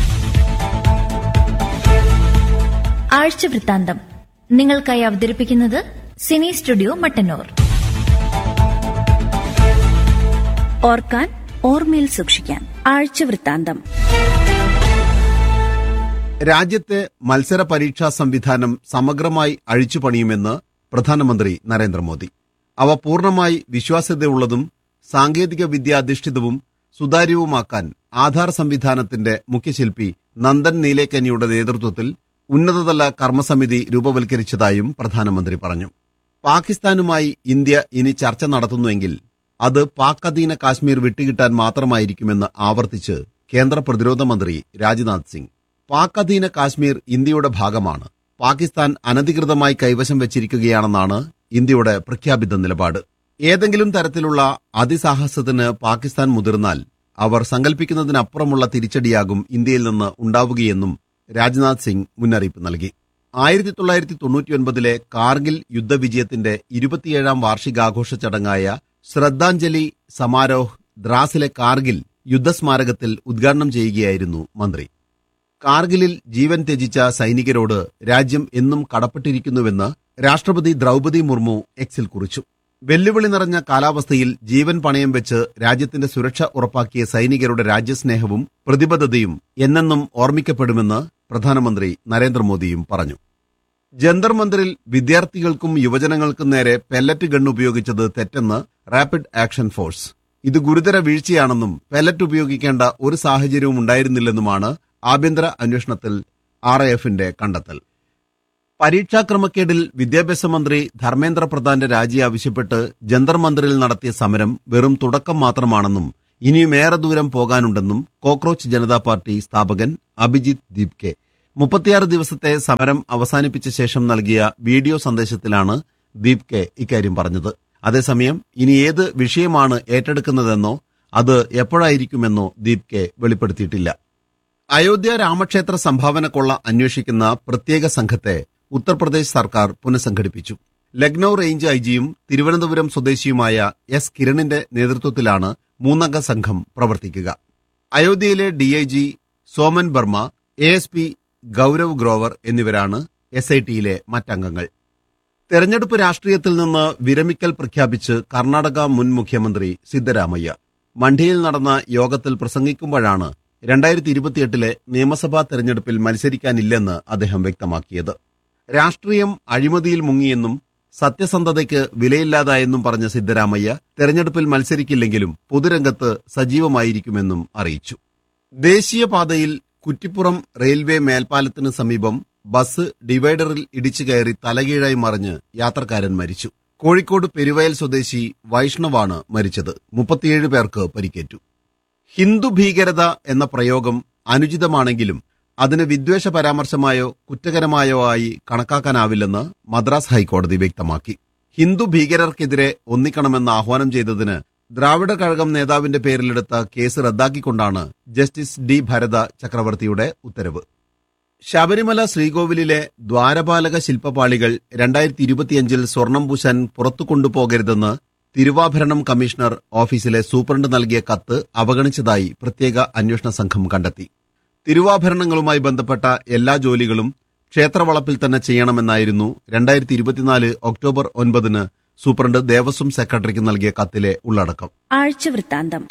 ആഴ്ച വൃത്താന്തം നിങ്ങൾക്കായി അവതരിപ്പിക്കുന്നത് സിനി സ്റ്റുഡിയോ മട്ടന്നൂർ ഓർക്കാൻ ഓർമ്മയിൽ സൂക്ഷിക്കാൻ ആഴ്ച വൃത്താന്തം രാജ്യത്തെ മത്സര പരീക്ഷാ സംവിധാനം സമഗ്രമായി അഴിച്ചുപണിയുമെന്ന് പ്രധാനമന്ത്രി നരേന്ദ്രമോദി അവ പൂർണ്ണമായി വിശ്വാസ്യതയുള്ളതും സാങ്കേതിക വിദ്യാധിഷ്ഠിതവും സുതാര്യവുമാക്കാൻ ആധാർ സംവിധാനത്തിന്റെ മുഖ്യശില്പി നന്ദൻ നീലേക്കനിയുടെ നേതൃത്വത്തിൽ ഉന്നതതല കർമ്മസമിതി രൂപവൽക്കരിച്ചതായും പ്രധാനമന്ത്രി പറഞ്ഞു പാകിസ്ഥാനുമായി ഇന്ത്യ ഇനി ചർച്ച നടത്തുന്നുവെങ്കിൽ അത് പാക് അധീന കാശ്മീർ വിട്ടുകിട്ടാൻ മാത്രമായിരിക്കുമെന്ന് ആവർത്തിച്ച് കേന്ദ്ര പ്രതിരോധ മന്ത്രി രാജ്നാഥ് സിംഗ് പാക് അധീന കാശ്മീർ ഇന്ത്യയുടെ ഭാഗമാണ് പാകിസ്ഥാൻ അനധികൃതമായി കൈവശം വെച്ചിരിക്കുകയാണെന്നാണ് ഇന്ത്യയുടെ പ്രഖ്യാപിത നിലപാട് ഏതെങ്കിലും തരത്തിലുള്ള അതിസാഹസത്തിന് പാകിസ്ഥാൻ മുതിർന്നാൽ അവർ സങ്കല്പിക്കുന്നതിനപ്പുറമുള്ള തിരിച്ചടിയാകും ഇന്ത്യയിൽ നിന്ന് ഉണ്ടാവുകയെന്നും രാജ്നാഥ് സിംഗ് മുന്നറിയിപ്പ് നൽകി ആയിരത്തി തൊള്ളായിരത്തി തൊണ്ണൂറ്റിയൊൻപതിലെ കാർഗിൽ യുദ്ധവിജയത്തിന്റെ ഇരുപത്തിയേഴാം വാർഷികാഘോഷ ചടങ്ങായ ശ്രദ്ധാഞ്ജലി സമാരോഹ് ദ്രാസിലെ കാർഗിൽ യുദ്ധസ്മാരകത്തിൽ ഉദ്ഘാടനം ചെയ്യുകയായിരുന്നു മന്ത്രി കാർഗിലിൽ ജീവൻ ത്യജിച്ച സൈനികരോട് രാജ്യം എന്നും കടപ്പെട്ടിരിക്കുന്നുവെന്ന് രാഷ്ട്രപതി ദ്രൗപദി മുർമു എക്സിൽ കുറിച്ചു വെല്ലുവിളി നിറഞ്ഞ കാലാവസ്ഥയിൽ ജീവൻ പണയം വെച്ച് രാജ്യത്തിന്റെ സുരക്ഷ ഉറപ്പാക്കിയ സൈനികരുടെ രാജ്യസ്നേഹവും പ്രതിബദ്ധതയും എന്നെന്നും ഓർമ്മിക്കപ്പെടുമെന്ന് പ്രധാനമന്ത്രി നരേന്ദ്രമോദിയും പറഞ്ഞു ജന്തർ മന്ദിറിൽ വിദ്യാർത്ഥികൾക്കും യുവജനങ്ങൾക്കും നേരെ പെല്ലറ്റ് ഗൺ ഉപയോഗിച്ചത് തെറ്റെന്ന് റാപ്പിഡ് ആക്ഷൻ ഫോഴ്സ് ഇത് ഗുരുതര വീഴ്ചയാണെന്നും പെല്ലറ്റ് ഉപയോഗിക്കേണ്ട ഒരു സാഹചര്യവും ഉണ്ടായിരുന്നില്ലെന്നുമാണ് ആഭ്യന്തര അന്വേഷണത്തിൽ ആർ എഫിന്റെ കണ്ടെത്തൽ പരീക്ഷാക്രമക്കേടിൽ വിദ്യാഭ്യാസ മന്ത്രി ധർമ്മേന്ദ്ര പ്രധാന്റെ രാജി ആവശ്യപ്പെട്ട് ജന്തർ മന്ദിറിൽ നടത്തിയ സമരം വെറും തുടക്കം മാത്രമാണെന്നും ഇനിയും ഏറെ ദൂരം പോകാനുണ്ടെന്നും കോക്രോച്ച് ജനതാ പാർട്ടി സ്ഥാപകൻ അഭിജിത്ത് ദീപ്കെ മുപ്പത്തിയാറ് ദിവസത്തെ സമരം അവസാനിപ്പിച്ച ശേഷം നൽകിയ വീഡിയോ സന്ദേശത്തിലാണ് ദീപ്കെ ഇക്കാര്യം പറഞ്ഞത് അതേസമയം ഇനി ഏത് വിഷയമാണ് ഏറ്റെടുക്കുന്നതെന്നോ അത് എപ്പോഴായിരിക്കുമെന്നോ ദീപ്കെ വെളിപ്പെടുത്തിയിട്ടില്ല അയോധ്യ രാമക്ഷേത്ര സംഭാവന കൊള്ള അന്വേഷിക്കുന്ന പ്രത്യേക സംഘത്തെ ഉത്തർപ്രദേശ് സർക്കാർ പുനഃസംഘടിപ്പിച്ചു ലക്നൌ റേഞ്ച് ഐജിയും തിരുവനന്തപുരം സ്വദേശിയുമായ എസ് കിരണിന്റെ നേതൃത്വത്തിലാണ് മൂന്നംഗ സംഘം പ്രവർത്തിക്കുക അയോധ്യയിലെ DIG Soman Barma A S P Gaurav Grover എന്നിവരാണ് എസ് ഐ ടിയിലെ മറ്റംഗങ്ങൾ തെരഞ്ഞെടുപ്പ് രാഷ്ട്രീയത്തിൽ നിന്ന് വിരമിക്കൽ പ്രഖ്യാപിച്ച് കർണാടക മുൻ മുഖ്യമന്ത്രി സിദ്ധരാമയ്യ മണ്ഡിയിൽ നടന്ന യോഗത്തിൽ പ്രസംഗിക്കുമ്പോഴാണ് രണ്ടായിരത്തി ഇരുപത്തിയെട്ടിലെ നിയമസഭാ തെരഞ്ഞെടുപ്പിൽ മത്സരിക്കാനില്ലെന്ന് അദ്ദേഹം വ്യക്തമാക്കിയത് രാഷ്ട്രീയം അഴിമതിയിൽ മുങ്ങിയെന്നും സത്യസന്ധതയ്ക്ക് വിലയില്ലാതായെന്നും പറഞ്ഞ സിദ്ധരാമയ്യ തെരഞ്ഞെടുപ്പിൽ മത്സരിക്കില്ലെങ്കിലും പൊതുരംഗത്ത് സജീവമായിരിക്കുമെന്നും അറിയിച്ചു ദേശീയപാതയിൽ കുറ്റിപ്പുറം റെയിൽവേ മേൽപ്പാലത്തിന് സമീപം ബസ് ഡിവൈഡറിൽ ഇടിച്ചു കയറി തലകീഴായി മറിഞ്ഞ് യാത്രക്കാരൻ മരിച്ചു കോഴിക്കോട് പെരുവയൽ സ്വദേശി വൈഷ്ണവാണ് മരിച്ചത് മുപ്പത്തിയേഴ് പേർക്ക് പരിക്കേറ്റു ഹിന്ദു ഭീകരത എന്ന പ്രയോഗം അനുചിതമാണെങ്കിലും അതിന് വിദ്വേഷ പരാമർശമായോ കുറ്റകരമായോ ആയി കണക്കാക്കാനാവില്ലെന്ന് മദ്രാസ് ഹൈക്കോടതി വ്യക്തമാക്കി ഹിന്ദു ഭീകരർക്കെതിരെ ഒന്നിക്കണമെന്ന് ആഹ്വാനം ചെയ്തതിന് ദ്രാവിഡ കഴകം നേതാവിന്റെ പേരിലെടുത്ത കേസ് റദ്ദാക്കിക്കൊണ്ടാണ് ജസ്റ്റിസ് ഡി ഭരത ചക്രവർത്തിയുടെ ഉത്തരവ് ശബരിമല ശ്രീകോവിലിലെ ദ്വാരപാലക ശില്പപാളികൾ രണ്ടായിരത്തി ഇരുപത്തിയഞ്ചിൽ സ്വർണം പൂശാൻ പുറത്തു കൊണ്ടുപോകരുതെന്ന് തിരുവാഭരണം കമ്മീഷണർ ഓഫീസിലെ സൂപ്രണ്ട് നൽകിയ കത്ത് അവഗണിച്ചതായി പ്രത്യേക അന്വേഷണ സംഘം കണ്ടെത്തി തിരുവാഭരണങ്ങളുമായി ബന്ധപ്പെട്ട എല്ലാ ജോലികളും ക്ഷേത്രവളപ്പിൽ തന്നെ ചെയ്യണമെന്നായിരുന്നു രണ്ടായിരത്തി ഇരുപത്തിനാല് ഒക്ടോബർ ഒൻപതിന് സൂപ്രണ്ട് ദേവസ്വം സെക്രട്ടറിക്ക് നൽകിയ കത്തിലെ ഉള്ളടക്കം ആഴ്ച വൃത്താന്തം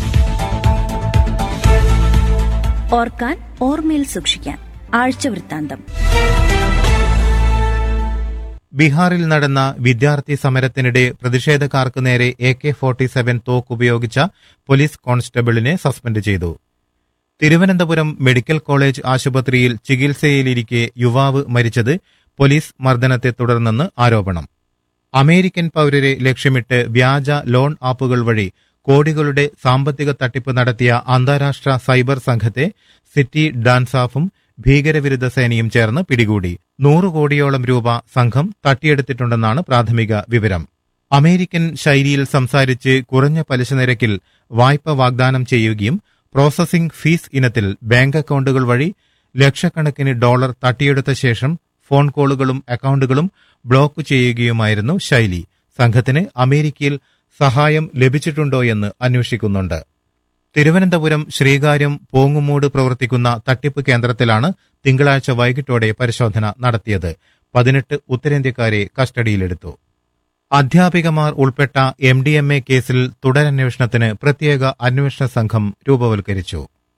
ഓർക്കാൻ ഓർമ്മയിൽ സൂക്ഷിക്കാൻ ആഴ്ച വൃത്താന്തം ബീഹാറിൽ നടന്ന വിദ്യാർത്ഥി സമരത്തിനിടെ പ്രതിഷേധക്കാർക്ക് നേരെ എ കെ ഫോർട്ടി സെവൻ തോക്കുപയോഗിച്ച പോലീസ് കോൺസ്റ്റബിളിനെ സസ്പെൻഡ് ചെയ്തു തിരുവനന്തപുരം മെഡിക്കൽ കോളേജ് ആശുപത്രിയിൽ ചികിത്സയിലിരിക്കെ യുവാവ് മരിച്ചത് പോലീസ് മർദ്ദനത്തെ തുടർന്നെന്ന് ആരോപണം അമേരിക്കൻ പൌരരെ ലക്ഷ്യമിട്ട് വ്യാജ ലോൺ ആപ്പുകൾ വഴി കോടികളുടെ സാമ്പത്തിക തട്ടിപ്പ് നടത്തിയ അന്താരാഷ്ട്ര സൈബർ സംഘത്തെ സിറ്റി ഡാൻസാഫും ഭീകരവിരുദ്ധ സേനയും ചേർന്ന് പിടികൂടി നൂറ് കോടിയോളം രൂപ സംഘം തട്ടിയെടുത്തിട്ടുണ്ടെന്നാണ് പ്രാഥമിക വിവരം അമേരിക്കൻ ശൈലിയിൽ സംസാരിച്ച് കുറഞ്ഞ പലിശ നിരക്കിൽ വായ്പ വാഗ്ദാനം ചെയ്യുകയും പ്രോസസിംഗ് ഫീസ് ഇനത്തിൽ ബാങ്ക് അക്കൗണ്ടുകൾ വഴി ലക്ഷക്കണക്കിന് ഡോളർ തട്ടിയെടുത്ത ശേഷം ഫോൺ കോളുകളും അക്കൗണ്ടുകളും ബ്ലോക്ക് ചെയ്യുകയുമായിരുന്നു ശൈലി സംഘത്തിന് അമേരിക്കയിൽ സഹായം ലഭിച്ചിട്ടുണ്ടോ എന്ന് അന്വേഷിക്കുന്നുണ്ട് തിരുവനന്തപുരം ശ്രീകാര്യം പോങ്ങുമൂട് പ്രവർത്തിക്കുന്ന തട്ടിപ്പ് കേന്ദ്രത്തിലാണ് തിങ്കളാഴ്ച വൈകിട്ടോടെ പരിശോധന നടത്തിയത് പതിനെട്ട് ഉത്തരേന്ത്യക്കാരെ കസ്റ്റഡിയിലെടുത്തു അധ്യാപികമാർ ഉൾപ്പെട്ട എം ഡി എം എ കേസിൽ തുടരന്വേഷണത്തിന് പ്രത്യേക അന്വേഷണ സംഘം രൂപവൽക്കരിച്ചു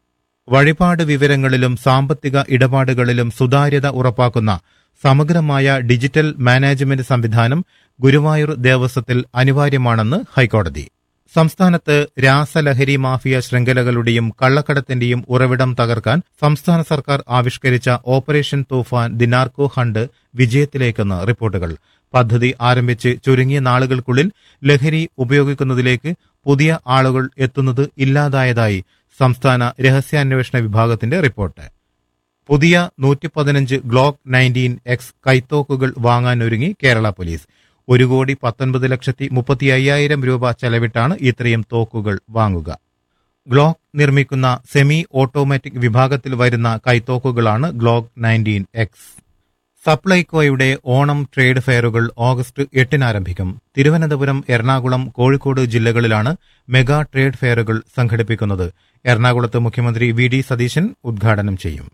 വഴിപാട് വിവരങ്ങളിലും സാമ്പത്തിക ഇടപാടുകളിലും സുതാര്യത ഉറപ്പാക്കുന്ന സമഗ്രമായ ഡിജിറ്റൽ മാനേജ്മെന്റ് സംവിധാനം ഗുരുവായൂർ ദേവസ്വത്തിൽ അനിവാര്യമാണെന്ന് ഹൈക്കോടതി സംസ്ഥാനത്ത് രാസലഹരി മാഫിയ ശൃംഖലകളുടെയും കള്ളക്കടത്തിന്റെയും ഉറവിടം തകർക്കാൻ സംസ്ഥാന സർക്കാർ ആവിഷ്കരിച്ച ഓപ്പറേഷൻ തൂഫാൻ ദിനാർക്കോ ഹണ്ട് വിജയത്തിലേക്കെന്ന് റിപ്പോർട്ടുകൾ പദ്ധതി ആരംഭിച്ച് ചുരുങ്ങിയ നാളുകൾക്കുള്ളിൽ ലഹരി ഉപയോഗിക്കുന്നതിലേക്ക് പുതിയ ആളുകൾ എത്തുന്നത് ഇല്ലാതായതായി സംസ്ഥാന രഹസ്യാന്വേഷണ വിഭാഗത്തിന്റെ റിപ്പോർട്ട് പുതിയ നൂറ്റി പതിനഞ്ച് ഗ്ലോക്ക് നയൻറ്റീൻ എക്സ് കൈത്തോക്കുകൾ വാങ്ങാനൊരുങ്ങി കേരള പോലീസ് ഒരു കോടി പത്തൊൻപത് ലക്ഷത്തി മുപ്പത്തി അയ്യായിരം രൂപ ചെലവിട്ടാണ് ഇത്രയും തോക്കുകൾ വാങ്ങുക ഗ്ലോക്ക് നിർമ്മിക്കുന്ന സെമി ഓട്ടോമാറ്റിക് വിഭാഗത്തിൽ വരുന്ന കൈത്തോക്കുകളാണ് ഗ്ലോക്ക് നയൻറ്റീൻ എക്സ് സപ്ലൈകോയുടെ ഓണം ട്രേഡ് ഫെയറുകൾ ഓഗസ്റ്റ് എട്ടിന് ആരംഭിക്കും തിരുവനന്തപുരം എറണാകുളം കോഴിക്കോട് ജില്ലകളിലാണ് മെഗാ ട്രേഡ് ഫെയറുകൾ സംഘടിപ്പിക്കുന്നത് എറണാകുളത്ത് മുഖ്യമന്ത്രി വി ഡി സതീശൻ ഉദ്ഘാടനം ചെയ്യും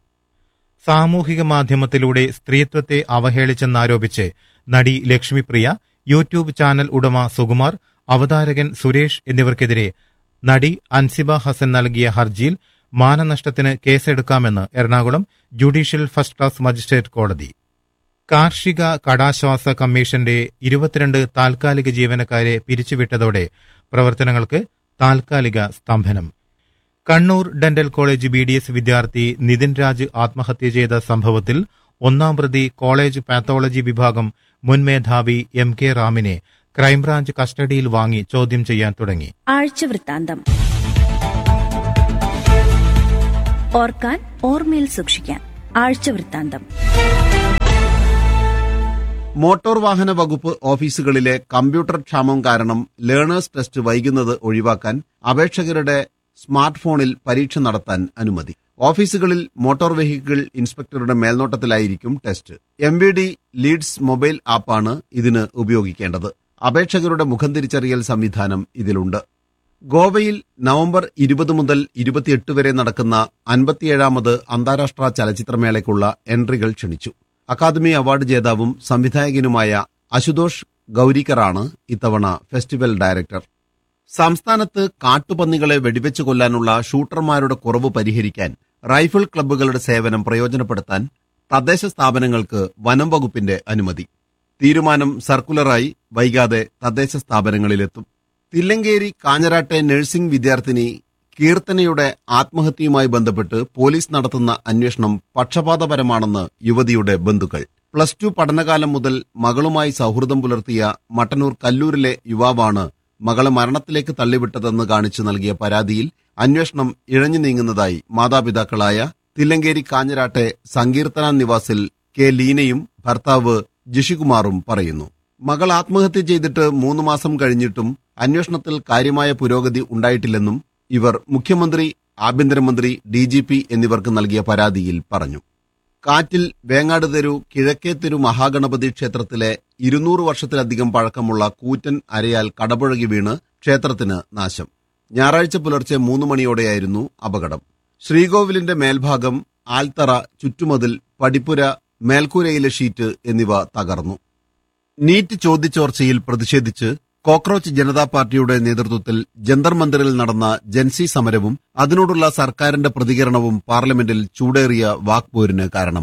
സാമൂഹിക മാധ്യമത്തിലൂടെ സ്ത്രീത്വത്തെ അവഹേളിച്ചെന്നാരോപിച്ച് നടി ലക്ഷ്മിപ്രിയ യൂട്യൂബ് ചാനൽ ഉടമ സുകുമാർ അവതാരകൻ സുരേഷ് എന്നിവർക്കെതിരെ നടി അൻസിബ ഹസൻ നൽകിയ ഹർജിയിൽ മാനനഷ്ടത്തിന് കേസെടുക്കാമെന്ന് Ernakulam judicial first class magistrate കോടതി കാർഷിക കടാശ്വാസ കമ്മീഷന്റെ ഇരുപത്തിരണ്ട് താൽക്കാലിക ജീവനക്കാരെ പിരിച്ചുവിട്ടതോടെ പ്രവർത്തനങ്ങൾക്ക് താൽക്കാലിക സ്തംഭനം Kannur dental college B D S വിദ്യാർത്ഥി നിതിൻ രാജ് ആത്മഹത്യ ചെയ്ത സംഭവത്തിൽ ഒന്നാം പ്രതി കോളേജ് പാത്തോളജി വിഭാഗം മുൻ മേധാവി എം കെ റാമിനെ ക്രൈംബ്രാഞ്ച് കസ്റ്റഡിയിൽ വാങ്ങി ചോദ്യം ചെയ്യാൻ തുടങ്ങി ആഴ്ചവൃത്താന്തം ഓർക്കാൻ ഓർമ്മയിൽ സൂക്ഷിക്കാൻ ആഴ്ചവൃത്താന്തം മോട്ടോർ വാഹന വകുപ്പ് ഓഫീസുകളിലെ കമ്പ്യൂട്ടർ ക്ഷാമം കാരണം ലേണേഴ്സ് ടെസ്റ്റ് വൈകുന്നത് ഒഴിവാക്കാൻ അപേക്ഷകരുടെ സ്മാർട്ട് ഫോണിൽ പരീക്ഷ നടത്താൻ അനുമതി ഓഫീസുകളിൽ മോട്ടോർ വെഹിക്കിൾ ഇൻസ്പെക്ടറുടെ മേൽനോട്ടത്തിലായിരിക്കും test M V D Leads mobile ആപ്പാണ് ഇതിന് ഉപയോഗിക്കേണ്ടത് അപേക്ഷകരുടെ മുഖം തിരിച്ചറിയൽ സംവിധാനം ഇതിലുണ്ട് ഗോവയിൽ നവംബർ ഇരുപത് മുതൽ ഇരുപത്തിയെട്ട് വരെ നടക്കുന്ന അൻപത്തിയേഴാമത് അന്താരാഷ്ട്ര ചലച്ചിത്രമേളയ്ക്കുള്ള എൻട്രികൾ ക്ഷണിച്ചു അക്കാദമി അവാർഡ് ജേതാവും സംവിധായകനുമായ അശുതോഷ് ഗൌരിക്കറാണ് ഇത്തവണ ഫെസ്റ്റിവൽ ഡയറക്ടർ സംസ്ഥാനത്ത് കാട്ടുപന്നികളെ വെടിവെച്ച് കൊല്ലാനുള്ള ഷൂട്ടർമാരുടെ കുറവ് പരിഹരിക്കാൻ റൈഫിൾ ക്ലബ്ബുകളുടെ സേവനം പ്രയോജനപ്പെടുത്താൻ തദ്ദേശ സ്ഥാപനങ്ങൾക്ക് വനം വകുപ്പിന്റെ അനുമതി തീരുമാനം സർക്കുലറായി വൈകാതെ തദ്ദേശ സ്ഥാപനങ്ങളിലെത്തും തില്ലങ്കേരി കാഞ്ഞരാട്ടെ നഴ്സിംഗ് വിദ്യാർത്ഥിനി കീർത്തനയുടെ ആത്മഹത്യയുമായി ബന്ധപ്പെട്ട് പോലീസ് നടത്തുന്ന അന്വേഷണം പക്ഷപാതപരമാണെന്ന് യുവതിയുടെ ബന്ധുക്കൾ പ്ലസ് ടു പഠനകാലം മുതൽ മകളുമായി സൗഹൃദം പുലർത്തിയ മട്ടന്നൂർ കല്ലൂരിലെ യുവാവാണ് മകളെ മരണത്തിലേക്ക് തള്ളിവിട്ടതെന്ന് കാണിച്ചു നൽകിയ പരാതിയിൽ അന്വേഷണം ഇഴഞ്ഞു നീങ്ങുന്നതായി മാതാപിതാക്കളായ തില്ലങ്കേരി കാഞ്ഞരാട്ടെ സങ്കീർത്തന നിവാസിൽ കെ ലീനയും ഭർത്താവ് ജിഷികുമാറും പറയുന്നു മകൾ ആത്മഹത്യ ചെയ്തിട്ട് മൂന്ന് മാസം കഴിഞ്ഞിട്ടും അന്വേഷണത്തിൽ കാര്യമായ പുരോഗതി ഉണ്ടായിട്ടില്ലെന്നും ഇവർ മുഖ്യമന്ത്രി ആഭ്യന്തരമന്ത്രി ഡി ജി പി എന്നിവർക്ക് നൽകിയ പരാതിയിൽ പറഞ്ഞു കാറ്റിൽ വേങ്ങാട് തെരു കിഴക്കേ തെരു മഹാഗണപതി ക്ഷേത്രത്തിലെ ഇരുന്നൂറ് വർഷത്തിലധികം പഴക്കമുള്ള കൂറ്റൻ അരയാൽ കടപുഴകി വീണ് ക്ഷേത്രത്തിന് നാശം ഞായറാഴ്ച പുലർച്ചെ മൂന്ന് മണിയോടെയായിരുന്നു അപകടം ശ്രീകോവിലിന്റെ മേൽഭാഗം ആൽത്തറ ചുറ്റുമതിൽ പടിപ്പുര മേൽക്കൂരയിലെ ഷീറ്റ് എന്നിവ തകർന്നു നീറ്റ് ചോദ്യചോർച്ചയിൽ പ്രതിഷേധിച്ച് കോക്രോച്ച് ജനതാ പാർട്ടിയുടെ നേതൃത്വത്തിൽ ജന്തർ മന്ദിറിൽ നടന്ന ജൻസി സമരവും അതിനോടുള്ള സർക്കാരിന്റെ പ്രതികരണവും പാർലമെന്റിൽ ചൂടേറിയ വാക്പോരിന് കാരണമായി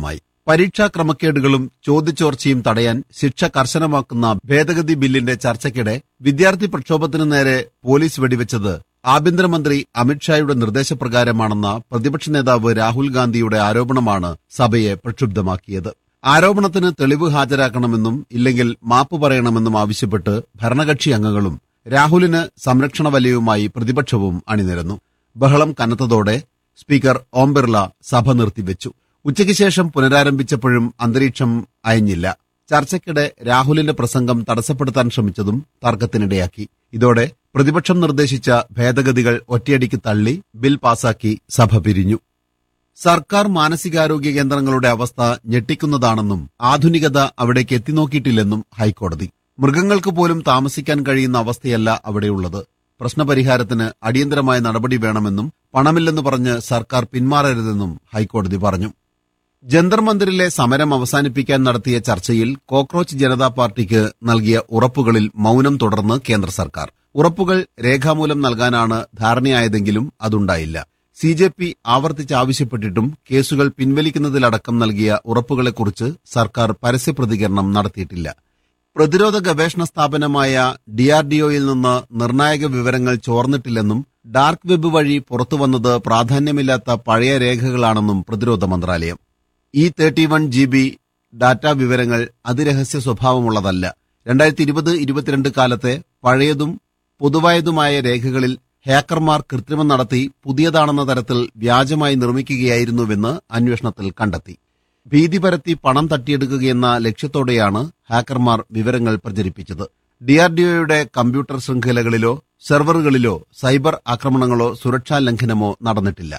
പരീക്ഷാ ക്രമക്കേടുകളും ചോദ്യചോർച്ചയും തടയാൻ ശിക്ഷ കർശനമാക്കുന്ന ഭേദഗതി ബില്ലിന്റെ ചർച്ചയ്ക്കിടെ വിദ്യാർത്ഥി പ്രക്ഷോഭത്തിനു നേരെ പോലീസ് വെടിവെച്ചത് ആഭ്യന്തരമന്ത്രി അമിത്ഷായുടെ നിർദ്ദേശപ്രകാരമാണെന്ന പ്രതിപക്ഷ നേതാവ് രാഹുൽ ഗാന്ധിയുടെ ആരോപണമാണ് സഭയെ പ്രക്ഷുബ്ധമാക്കിയത് ആരോപണത്തിന് തെളിവ് ഹാജരാക്കണമെന്നും ഇല്ലെങ്കിൽ മാപ്പ് പറയണമെന്നും ആവശ്യപ്പെട്ട് ഭരണകക്ഷി അംഗങ്ങളും രാഹുലിന് സംരക്ഷണ വലയവുമായി പ്രതിപക്ഷവും അണിനിരന്നു ബഹളം കനത്തതോടെ സ്പീക്കർ ഓം ബിർള സഭ നിർത്തിവെച്ചു ഉച്ചയ്ക്ക് ശേഷം പുനരാരംഭിച്ചപ്പോഴും അന്തരീക്ഷം അയഞ്ഞില്ല ചർച്ചയ്ക്കിടെ രാഹുലിന്റെ പ്രസംഗം തടസ്സപ്പെടുത്താൻ ശ്രമിച്ചതും തർക്കത്തിനിടയാക്കി ഇതോടെ പ്രതിപക്ഷം നിർദ്ദേശിച്ച ഭേദഗതികൾ ഒറ്റയടിക്ക് തള്ളി ബിൽ പാസാക്കി സഭ പിരിഞ്ഞു സർക്കാർ മാനസികാരോഗ്യ കേന്ദ്രങ്ങളുടെ അവസ്ഥ ഞെട്ടിക്കുന്നതാണെന്നും ആധുനികത അവിടേക്ക് എത്തിനോക്കിയിട്ടില്ലെന്നും ഹൈക്കോടതി മൃഗങ്ങൾക്ക് പോലും താമസിക്കാൻ കഴിയുന്ന അവസ്ഥയല്ല അവിടെയുള്ളത് പ്രശ്നപരിഹാരത്തിന് അടിയന്തരമായ നടപടി വേണമെന്നും പണമില്ലെന്ന് പറഞ്ഞ് സർക്കാർ പിന്മാറരുതെന്നും ഹൈക്കോടതി പറഞ്ഞു ജന്തർ മന്ദിറിലെ സമരം അവസാനിപ്പിക്കാൻ നടത്തിയ ചർച്ചയിൽ കോക്രോച്ച് ജനതാ പാർട്ടിക്ക് നൽകിയ ഉറപ്പുകളിൽ മൌനം തുടർന്ന് കേന്ദ്ര സർക്കാർ ഉറപ്പുകൾ രേഖാമൂലം നൽകാനാണ് ധാരണയായതെങ്കിലും അതുണ്ടായില്ല സി ജെ പി ആവർത്തിച്ചാവശ്യപ്പെട്ടിട്ടും കേസുകൾ പിൻവലിക്കുന്നതിലടക്കം നൽകിയ ഉറപ്പുകളെക്കുറിച്ച് സർക്കാർ പരസ്യപ്രതികരണം നടത്തിയിട്ടില്ല പ്രതിരോധ ഗവേഷണ സ്ഥാപനമായ ഡിആർഡിഒയിൽ നിന്ന് നിർണായക വിവരങ്ങൾ ചോർന്നിട്ടില്ലെന്നും ഡാർക്ക് വെബ് വഴി പുറത്തുവന്നത് പ്രാധാന്യമില്ലാത്ത പഴയ രേഖകളാണെന്നും പ്രതിരോധ മന്ത്രാലയം E thirty one G B data വിവരങ്ങൾ അതിരഹസ്യ സ്വഭാവമുള്ളതല്ല രണ്ടായിരത്തി ഇരുപത് ഇരുപത്തിരണ്ട് കാലത്തെ പഴയതും പൊതുവായതുമായ രേഖകളിൽ ഹാക്കർമാർ കൃത്രിമം നടത്തി പുതിയതാണെന്ന തരത്തിൽ വ്യാജമായി നിർമ്മിക്കുകയായിരുന്നുവെന്ന് അന്വേഷണത്തിൽ കണ്ടെത്തി ഭീതി പരത്തി പണം തട്ടിയെടുക്കുകയെന്ന ലക്ഷ്യത്തോടെയാണ് ഹാക്കർമാർ വിവരങ്ങൾ പ്രചരിപ്പിച്ചത് ഡിആർഡിഒയുടെ കമ്പ്യൂട്ടർ ശൃംഖലകളിലോ സെർവറുകളിലോ സൈബർ ആക്രമണങ്ങളോ സുരക്ഷാ ലംഘനമോ നടന്നിട്ടില്ല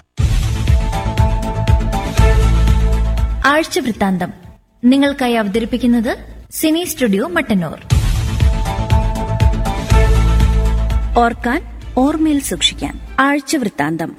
ആഴ്ച വൃത്താന്തം നിങ്ങൾക്കായി അവതരിപ്പിക്കുന്നത് സിനി സ്റ്റുഡിയോ മട്ടന്നൂർ ഓർക്കാൻ ഓർമ്മയിൽ സൂക്ഷിക്കാൻ ആഴ്ച വൃത്താന്തം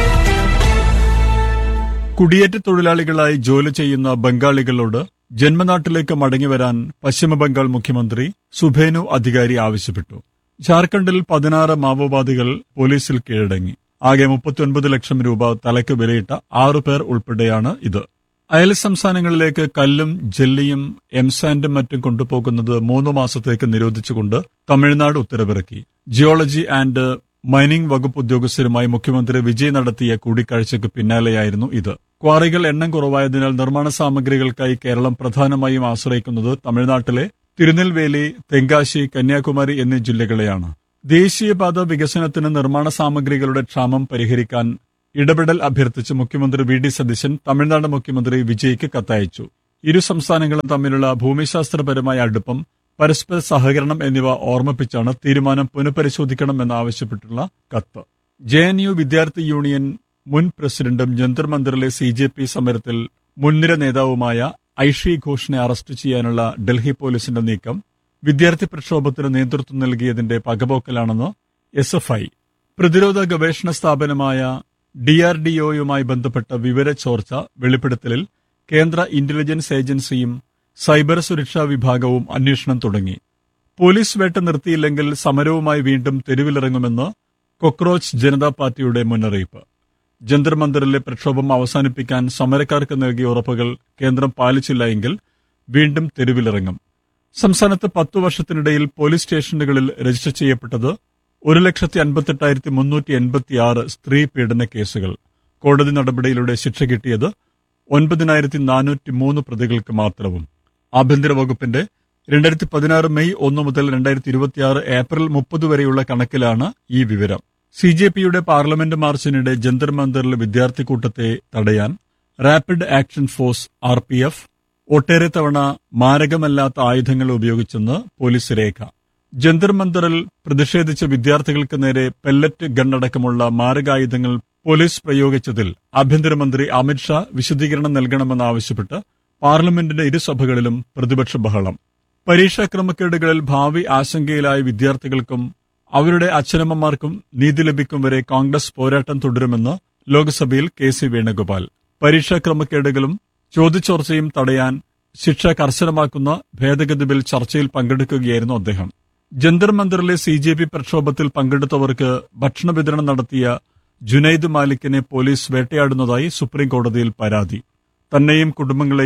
കുടിയേറ്റ തൊഴിലാളികളായി ജോലി ചെയ്യുന്ന ബംഗാളികളോട് ജന്മനാട്ടിലേക്ക് മടങ്ങിവരാൻ പശ്ചിമബംഗാൾ മുഖ്യമന്ത്രി സുഭേനു അധികാരി ആവശ്യപ്പെട്ടു ജാർഖണ്ഡിൽ പതിനാറ് മാവോവാദികൾ പോലീസിൽ കീഴടങ്ങി ആകെ മുപ്പത്തിയൊൻപത് ലക്ഷം രൂപ തലയ്ക്ക് വിലയിട്ട ആറു പേർ ഉൾപ്പെടെയാണ് ഇത് അയൽ സംസ്ഥാനങ്ങളിലേക്ക് കല്ലും ജെല്ലിയും എംസാൻഡും മറ്റും കൊണ്ടുപോകുന്നത് മൂന്ന് മാസത്തേക്ക് നിരോധിച്ചുകൊണ്ട് തമിഴ്നാട് ഉത്തരവിറക്കി ജിയോളജി ആൻഡ് മൈനിംഗ് വകുപ്പ് ഉദ്യോഗസ്ഥരുമായി മുഖ്യമന്ത്രി വിജയ് നടത്തിയ കൂടിക്കാഴ്ചയ്ക്ക് പിന്നാലെയായിരുന്നു ഇത് ക്വാറികൾ എണ്ണം കുറവായതിനാൽ നിർമ്മാണ സാമഗ്രികൾക്കായി കേരളം പ്രധാനമായും ആശ്രയിക്കുന്നത് തമിഴ്നാട്ടിലെ തിരുനെൽവേലി തെങ്കാശി കന്യാകുമാരി എന്നീ ജില്ലകളെയാണ് ദേശീയപാത വികസനത്തിന് നിർമ്മാണ സാമഗ്രികളുടെ ക്ഷാമം പരിഹരിക്കാൻ ഇടപെടൽ അഭ്യർത്ഥിച്ച് മുഖ്യമന്ത്രി വി ഡി സതീശൻ തമിഴ്നാട് മുഖ്യമന്ത്രി വിജയ്ക്ക് കത്തയച്ചു ഇരു സംസ്ഥാനങ്ങളും തമ്മിലുള്ള ഭൂമിശാസ്ത്രപരമായ അടുപ്പം പരസ്പര സഹകരണം എന്നിവ ഓർമ്മിപ്പിച്ചാണ് തീരുമാനം പുനഃപരിശോധിക്കണമെന്നാവശ്യപ്പെട്ടുള്ള കത്ത് ജെ എൻ യു വിദ്യാർത്ഥി യൂണിയൻ മുൻ പ്രസിഡന്റും ജന്തർ മന്ദിറിലെ സി ജെ പി സമരത്തിൽ മുൻനിര നേതാവുമായ ഐഷി ഘോഷിനെ അറസ്റ്റ് ചെയ്യാനുള്ള ഡൽഹി പോലീസിന്റെ നീക്കം വിദ്യാർത്ഥി പ്രക്ഷോഭത്തിന് നേതൃത്വം നൽകിയതിന്റെ പകപോക്കലാണെന്ന് എസ് എഫ് ഐ പ്രതിരോധ ഗവേഷണ സ്ഥാപനമായ ഡിആർഡിഒയുമായി ബന്ധപ്പെട്ട വിവര ചോർച്ച വെളിപ്പെടുത്തലിൽ കേന്ദ്ര ഇന്റലിജൻസ് ഏജൻസിയും സൈബർ സുരക്ഷാ വിഭാഗവും അന്വേഷണം തുടങ്ങി പോലീസ് വേട്ട നിർത്തിയില്ലെങ്കിൽ സമരവുമായി വീണ്ടും തെരുവിലിറങ്ങുമെന്ന് കൊക്രോച്ച് ജനതാ പാർട്ടിയുടെ മുന്നറിയിപ്പ് ജന്തർ മന്ദിറിലെ പ്രക്ഷോഭം അവസാനിപ്പിക്കാൻ സമരക്കാർക്ക് നൽകിയ ഉറപ്പുകൾ കേന്ദ്രം പാലിച്ചില്ല എങ്കിൽ വീണ്ടും തെരുവിലിറങ്ങും സംസ്ഥാനത്ത് പത്തു വർഷത്തിനിടയിൽ പോലീസ് സ്റ്റേഷനുകളിൽ രജിസ്റ്റർ ചെയ്യപ്പെട്ടത് ഒരു ലക്ഷത്തി അൻപത്തെട്ടായിരത്തി മുന്നൂറ്റി എൺപത്തിയാറ് സ്ത്രീ പീഡന കേസുകൾ കോടതി നടപടിയിലൂടെ ശിക്ഷ കിട്ടിയത് ഒൻപതിനായിരത്തി നാനൂറ്റി മൂന്ന് പ്രതികൾക്ക് മാത്രവും ആഭ്യന്തര വകുപ്പിന്റെ രണ്ടായിരത്തി പതിനാറ് മെയ് ഒന്ന് മുതൽ രണ്ടായിരത്തി ഇരുപത്തിയാറ് ഏപ്രിൽ മുപ്പത് വരെയുള്ള കണക്കിലാണ് ഈ വിവരം സി ജെ പിയുടെ പാർലമെന്റ് മാർച്ചിനിടെ ജന്തർ മന്ദറിൽ വിദ്യാർത്ഥി കൂട്ടത്തെ തടയാൻ rapid action force R P F ഒട്ടേറെ തവണ മാരകമല്ലാത്ത ആയുധങ്ങൾ ഉപയോഗിച്ചെന്ന് പോലീസ് രേഖ ജന്തർ മന്ദറിൽ പ്രതിഷേധിച്ച വിദ്യാർത്ഥികൾക്ക് നേരെ പെല്ലറ്റ് ഗണ്ണടക്കമുള്ള മാരകായുധങ്ങൾ പോലീസ് പ്രയോഗിച്ചതിൽ ആഭ്യന്തരമന്ത്രി അമിത്ഷാ വിശദീകരണം നൽകണമെന്നാവശ്യപ്പെട്ട് പാർലമെന്റിന്റെ ഇരുസഭകളിലും പ്രതിപക്ഷ ബഹളം പരീക്ഷാ ക്രമക്കേടുകളിൽ ഭാവി ആശങ്കയിലായ വിദ്യാർത്ഥികൾക്കും അവരുടെ അച്ഛനമ്മമാർക്കും നീതി ലഭിക്കും വരെ കോൺഗ്രസ് പോരാട്ടം തുടരുമെന്ന് ലോക്സഭയിൽ കെ സി വേണുഗോപാൽ പരീക്ഷാ ക്രമക്കേടുകളും ചോദ്യചോർച്ചയും തടയാൻ ശിക്ഷ കർശനമാക്കുന്ന ഭേദഗതി ബിൽ ചർച്ചയിൽ പങ്കെടുക്കുകയായിരുന്നു അദ്ദേഹം ജന്തർ മന്ദിറിലെ സി ജെ പി പ്രക്ഷോഭത്തിൽ പങ്കെടുത്തവർക്ക് ഭക്ഷണ വിതരണം നടത്തിയ ജുനൈദ് മാലിക്കിനെ പോലീസ് വേട്ടയാടുന്നതായി സുപ്രീം കോടതിയിൽ പരാതി തന്നെയും കുടുംബങ്ങളെയും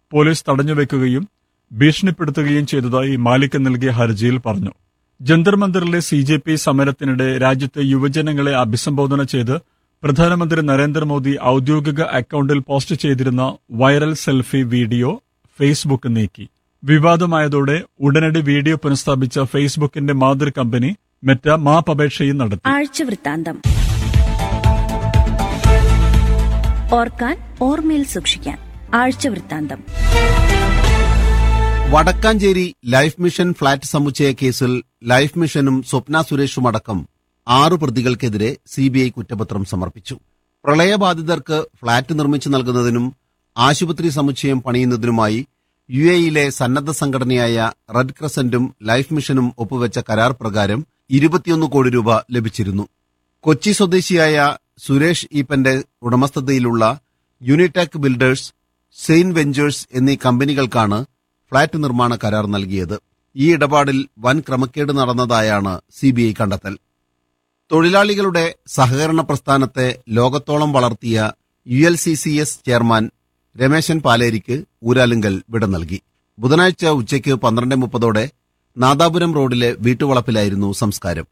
പോലീസ് തടഞ്ഞുവെക്കുകയും ഭീഷണിപ്പെടുത്തുകയും ചെയ്തതായി മാലിക് നൽകിയ ഹർജിയിൽ പറഞ്ഞു ജന്തർ മന്ദിറിലെ സി ജെ പി സമരത്തിനിടെ രാജ്യത്തെ യുവജനങ്ങളെ അഭിസംബോധന ചെയ്ത് പ്രധാനമന്ത്രി നരേന്ദ്രമോദി ഔദ്യോഗിക അക്കൌണ്ടിൽ പോസ്റ്റ് ചെയ്തിരുന്ന വൈറൽ സെൽഫി വീഡിയോ ഫേസ്ബുക്ക് നീക്കി വിവാദമായതോടെ ഉടനടി വീഡിയോ പുനഃസ്ഥാപിച്ച ഫേസ്ബുക്കിന്റെ മാതൃ കമ്പനി മെറ്റ മാപ്പപേക്ഷയും നടത്തി ആഴ്ചവൃത്താന്തം ഓർക്കാൻ ഓർമ്മയിൽ സൂക്ഷിക്കാൻ ആഴ്ചവൃത്താന്തം വടക്കാഞ്ചേരി ലൈഫ് മിഷൻ ഫ്ളാറ്റ് സമുച്ചയ കേസിൽ ലൈഫ് മിഷനും സ്വപ്ന സുരേഷുമടക്കം ആറ് പ്രതികൾക്കെതിരെ സിബിഐ കുറ്റപത്രം സമർപ്പിച്ചു പ്രളയബാധിതർക്ക് ഫ്ളാറ്റ് നിർമ്മിച്ചു നൽകുന്നതിനും ആശുപത്രി സമുച്ചയം പണിയുന്നതിനുമായി യു എയിലെ സന്നദ്ധ സംഘടനയായ റെഡ് ക്രസന്റും ലൈഫ് മിഷനും ഒപ്പുവെച്ച കരാർ പ്രകാരം ഇരുപത്തിയൊന്ന് കോടി രൂപ ലഭിച്ചിരുന്നു കൊച്ചി സ്വദേശിയായ സുരേഷ് ഈപ്പന്റെ ഉടമസ്ഥതയിലുള്ള യൂണിടെക് ബിൽഡേഴ്സ് സെയിൻ വെഞ്ചേഴ്സ് എന്നീ കമ്പനികൾക്കാണ് ഫ്ളാറ്റ് നിർമ്മാണ കരാർ നൽകിയത് ഈ ഇടപാടിൽ വൻ ക്രമക്കേട് നടന്നതായാണ് സിബിഐ കണ്ടെത്തൽ തൊഴിലാളികളുടെ സഹകരണ പ്രസ്ഥാനത്തെ ലോകത്തോളം വളർത്തിയ U L C C S chairman Rameshan പാലേരിക്ക് ഊരാലുങ്കൽ വിട നൽകി ബുധനാഴ്ച ഉച്ചയ്ക്ക് പന്ത്രണ്ട് മുപ്പതോടെ നാദാപുരം റോഡിലെ വീട്ടുവളപ്പിലായിരുന്നു സംസ്കാരം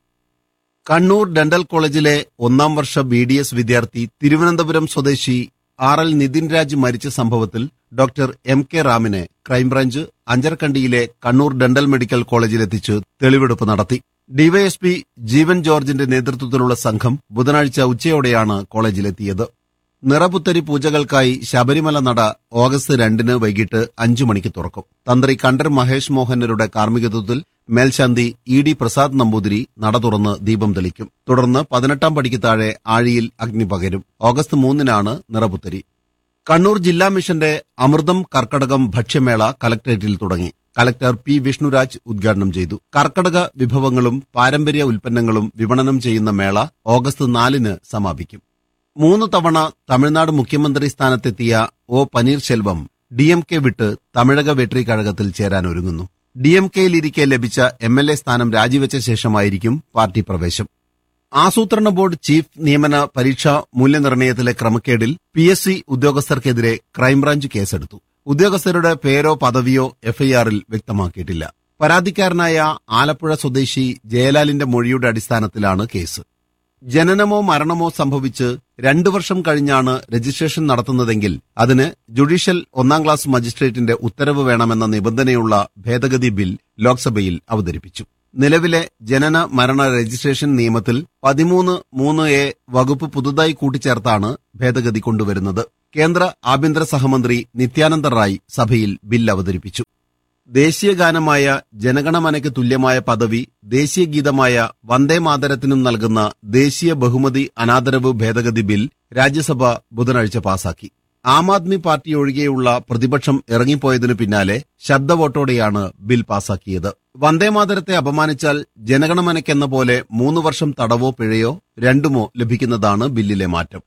കണ്ണൂർ ഡെന്റൽ കോളേജിലെ ഒന്നാം വർഷ ബി ഡി എസ് വിദ്യാർത്ഥി തിരുവനന്തപുരം സ്വദേശി ആർ എൽ നിതിൻ രാജ് മരിച്ച സംഭവത്തിൽ ഡോക്ടർ എം കെ റാമിനെ ക്രൈംബ്രാഞ്ച് അഞ്ചരക്കണ്ടിയിലെ കണ്ണൂർ ഡെന്റൽ മെഡിക്കൽ കോളേജിലെത്തിച്ച് തെളിവെടുപ്പ് നടത്തി ഡിവൈഎസ്പി ജീവൻ ജോർജിന്റെ നേതൃത്വത്തിലുള്ള സംഘം ബുധനാഴ്ച ഉച്ചയോടെയാണ് കോളേജിലെത്തിയത് നിറപുത്തരി പൂജകൾക്കായി ശബരിമല നട ഓഗസ്റ്റ് രണ്ടിന് വൈകിട്ട് അഞ്ചു മണിക്ക് തുറക്കും തന്ത്രി കണ്ടർ മഹേഷ് മോഹനരുടെ കാർമ്മികത്വത്തിൽ മേൽശാന്തി ഇ ഡി പ്രസാദ് നമ്പൂതിരി നട തുറന്ന് ദീപം തെളിക്കും തുടർന്ന് പതിനെട്ടാം പടിക്ക് താഴെ ആഴിയിൽ അഗ്നി പകരും ഓഗസ്റ്റ് മൂന്നിനാണ് നിറപുത്തരി കണ്ണൂർ ജില്ലാ മിഷന്റെ അമൃതം കർക്കടകം ഭക്ഷ്യമേള കലക്ടറേറ്റിൽ തുടങ്ങി കലക്ടർ പി വിഷ്ണുരാജ് ഉദ്ഘാടനം ചെയ്തു കർക്കടക വിഭവങ്ങളും പാരമ്പര്യ ഉൽപ്പന്നങ്ങളും വിപണനം ചെയ്യുന്ന മേള ഓഗസ്റ്റ് നാലിന് സമാപിക്കും മൂന്ന് തവണ തമിഴ്നാട് മുഖ്യമന്ത്രി സ്ഥാനത്തെത്തിയ O Panneerselvam D M K വിട്ട് തമിഴക വെട്രി കഴകത്തിൽ ചേരാൻ ഒരുങ്ങുന്നു ഡി എം കെയിലിരിക്കെ ലഭിച്ച എം എൽ എ സ്ഥാനം രാജിവെച്ച ശേഷമായിരിക്കും പാർട്ടി പ്രവേശം ആസൂത്രണ ബോർഡ് ചീഫ് നിയമന പരീക്ഷാ മൂല്യനിർണ്ണയത്തിലെ ക്രമക്കേടിൽ പി എസ് സി ഉദ്യോഗസ്ഥർക്കെതിരെ ക്രൈംബ്രാഞ്ച് കേസെടുത്തു ഉദ്യോഗസ്ഥരുടെ പേരോ പദവിയോ എഫ്ഐആറിൽ വ്യക്തമാക്കിയിട്ടില്ല പരാതിക്കാരനായ ആലപ്പുഴ സ്വദേശി ജയലാലിന്റെ മൊഴിയുടെ അടിസ്ഥാനത്തിലാണ് കേസ് ജനനമോ മരണമോ സംഭവിച്ച് രണ്ടു വർഷം കഴിഞ്ഞാണ് രജിസ്ട്രേഷൻ നടത്തുന്നതെങ്കിൽ അതിന് ജുഡീഷ്യൽ ഒന്നാം ക്ലാസ് മജിസ്ട്രേറ്റിന്റെ ഉത്തരവ് വേണമെന്ന നിബന്ധനയുള്ള ഭേദഗതി ബിൽ ലോക്സഭയിൽ അവതരിപ്പിച്ചു നിലവിലെ ജനന മരണ രജിസ്ട്രേഷൻ നിയമത്തിൽ പതിമൂന്ന് മൂന്ന് എ വകുപ്പ് പുതുതായി കൂട്ടിച്ചേർത്താണ് ഭേദഗതി കൊണ്ടുവരുന്നത് കേന്ദ്ര ആഭ്യന്തര സഹമന്ത്രി നിത്യാനന്ദ റായ് സഭയിൽ ബിൽ അവതരിപ്പിച്ചു ദേശീയ ഗാനമായ ജനഗണമനയ്ക്ക് തുല്യമായ പദവി ദേശീയ ഗീതമായ വന്ദേ മാതരത്തിനും നൽകുന്ന ദേശീയ ബഹുമതി അനാദരവ് ഭേദഗതി ബിൽ രാജ്യസഭ ബുധനാഴ്ച പാസാക്കി ആം ആദ്മി പാർട്ടി ഒഴികെയുള്ള പ്രതിപക്ഷം ഇറങ്ങിപ്പോയതിനു പിന്നാലെ ശബ്ദ വോട്ടോടെയാണ് ബിൽ പാസാക്കിയത് വന്ദേമാതരത്തെ അപമാനിച്ചാൽ ജനഗണമനയ്ക്കെന്ന പോലെ മൂന്ന് വർഷം തടവോ പിഴയോ രണ്ടുമോ ലഭിക്കുന്നതാണ് ബില്ലിലെ മാറ്റം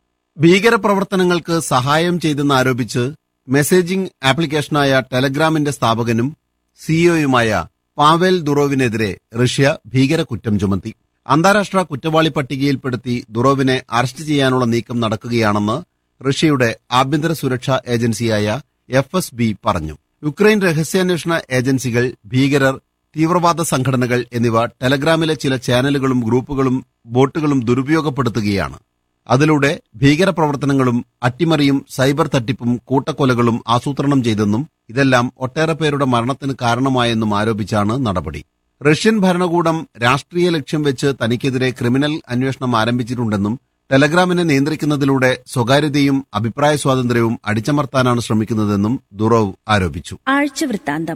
ഭീകരപ്രവർത്തനങ്ങൾക്ക് സഹായം ചെയ്തെന്നാരോപിച്ച് മെസ്സേജിംഗ് ആപ്ലിക്കേഷനായ ടെലഗ്രാമിന്റെ സ്ഥാപകനും സിഇഒയുമായ പാവേൽ ദുറോവിനെതിരെ റഷ്യ ഭീകരക്കുറ്റം ചുമത്തി അന്താരാഷ്ട്ര കുറ്റവാളി പട്ടികയിൽപ്പെടുത്തി ദുറോവിനെ അറസ്റ്റ് ചെയ്യാനുള്ള നീക്കം നടക്കുകയാണെന്ന് റഷ്യയുടെ ആഭ്യന്തര സുരക്ഷാ ഏജൻസിയായ എഫ് എസ് ബി പറഞ്ഞു യുക്രൈൻ രഹസ്യാന്വേഷണ ഏജൻസികൾ ഭീകരർ തീവ്രവാദ സംഘടനകൾ എന്നിവ ടെലഗ്രാമിലെ ചില ചാനലുകളും ഗ്രൂപ്പുകളും ബോട്ടുകളും ദുരുപയോഗപ്പെടുത്തുകയാണ് അതിലൂടെ ഭീകരപ്രവർത്തനങ്ങളും അട്ടിമറിയും സൈബർ തട്ടിപ്പും കൂട്ടക്കൊലകളും ആസൂത്രണം ചെയ്തെന്നും ഇതെല്ലാം ഒട്ടേറെ പേരുടെ മരണത്തിന് കാരണമായെന്നും ആരോപിച്ചാണ് നടപടി റഷ്യൻ ഭരണകൂടം രാഷ്ട്രീയ ലക്ഷ്യം വെച്ച് തനിക്കെതിരെ ക്രിമിനൽ അന്വേഷണം ആരംഭിച്ചിട്ടുണ്ടെന്നും ടെലഗ്രാമിനെ നിയന്ത്രിക്കുന്നതിലൂടെ സ്വകാര്യതയും അഭിപ്രായ സ്വാതന്ത്ര്യവും അടിച്ചമർത്താനാണ് ശ്രമിക്കുന്നതെന്നും ദുറോവ് ആരോപിച്ചു ആഴ്ചവൃത്താന്തം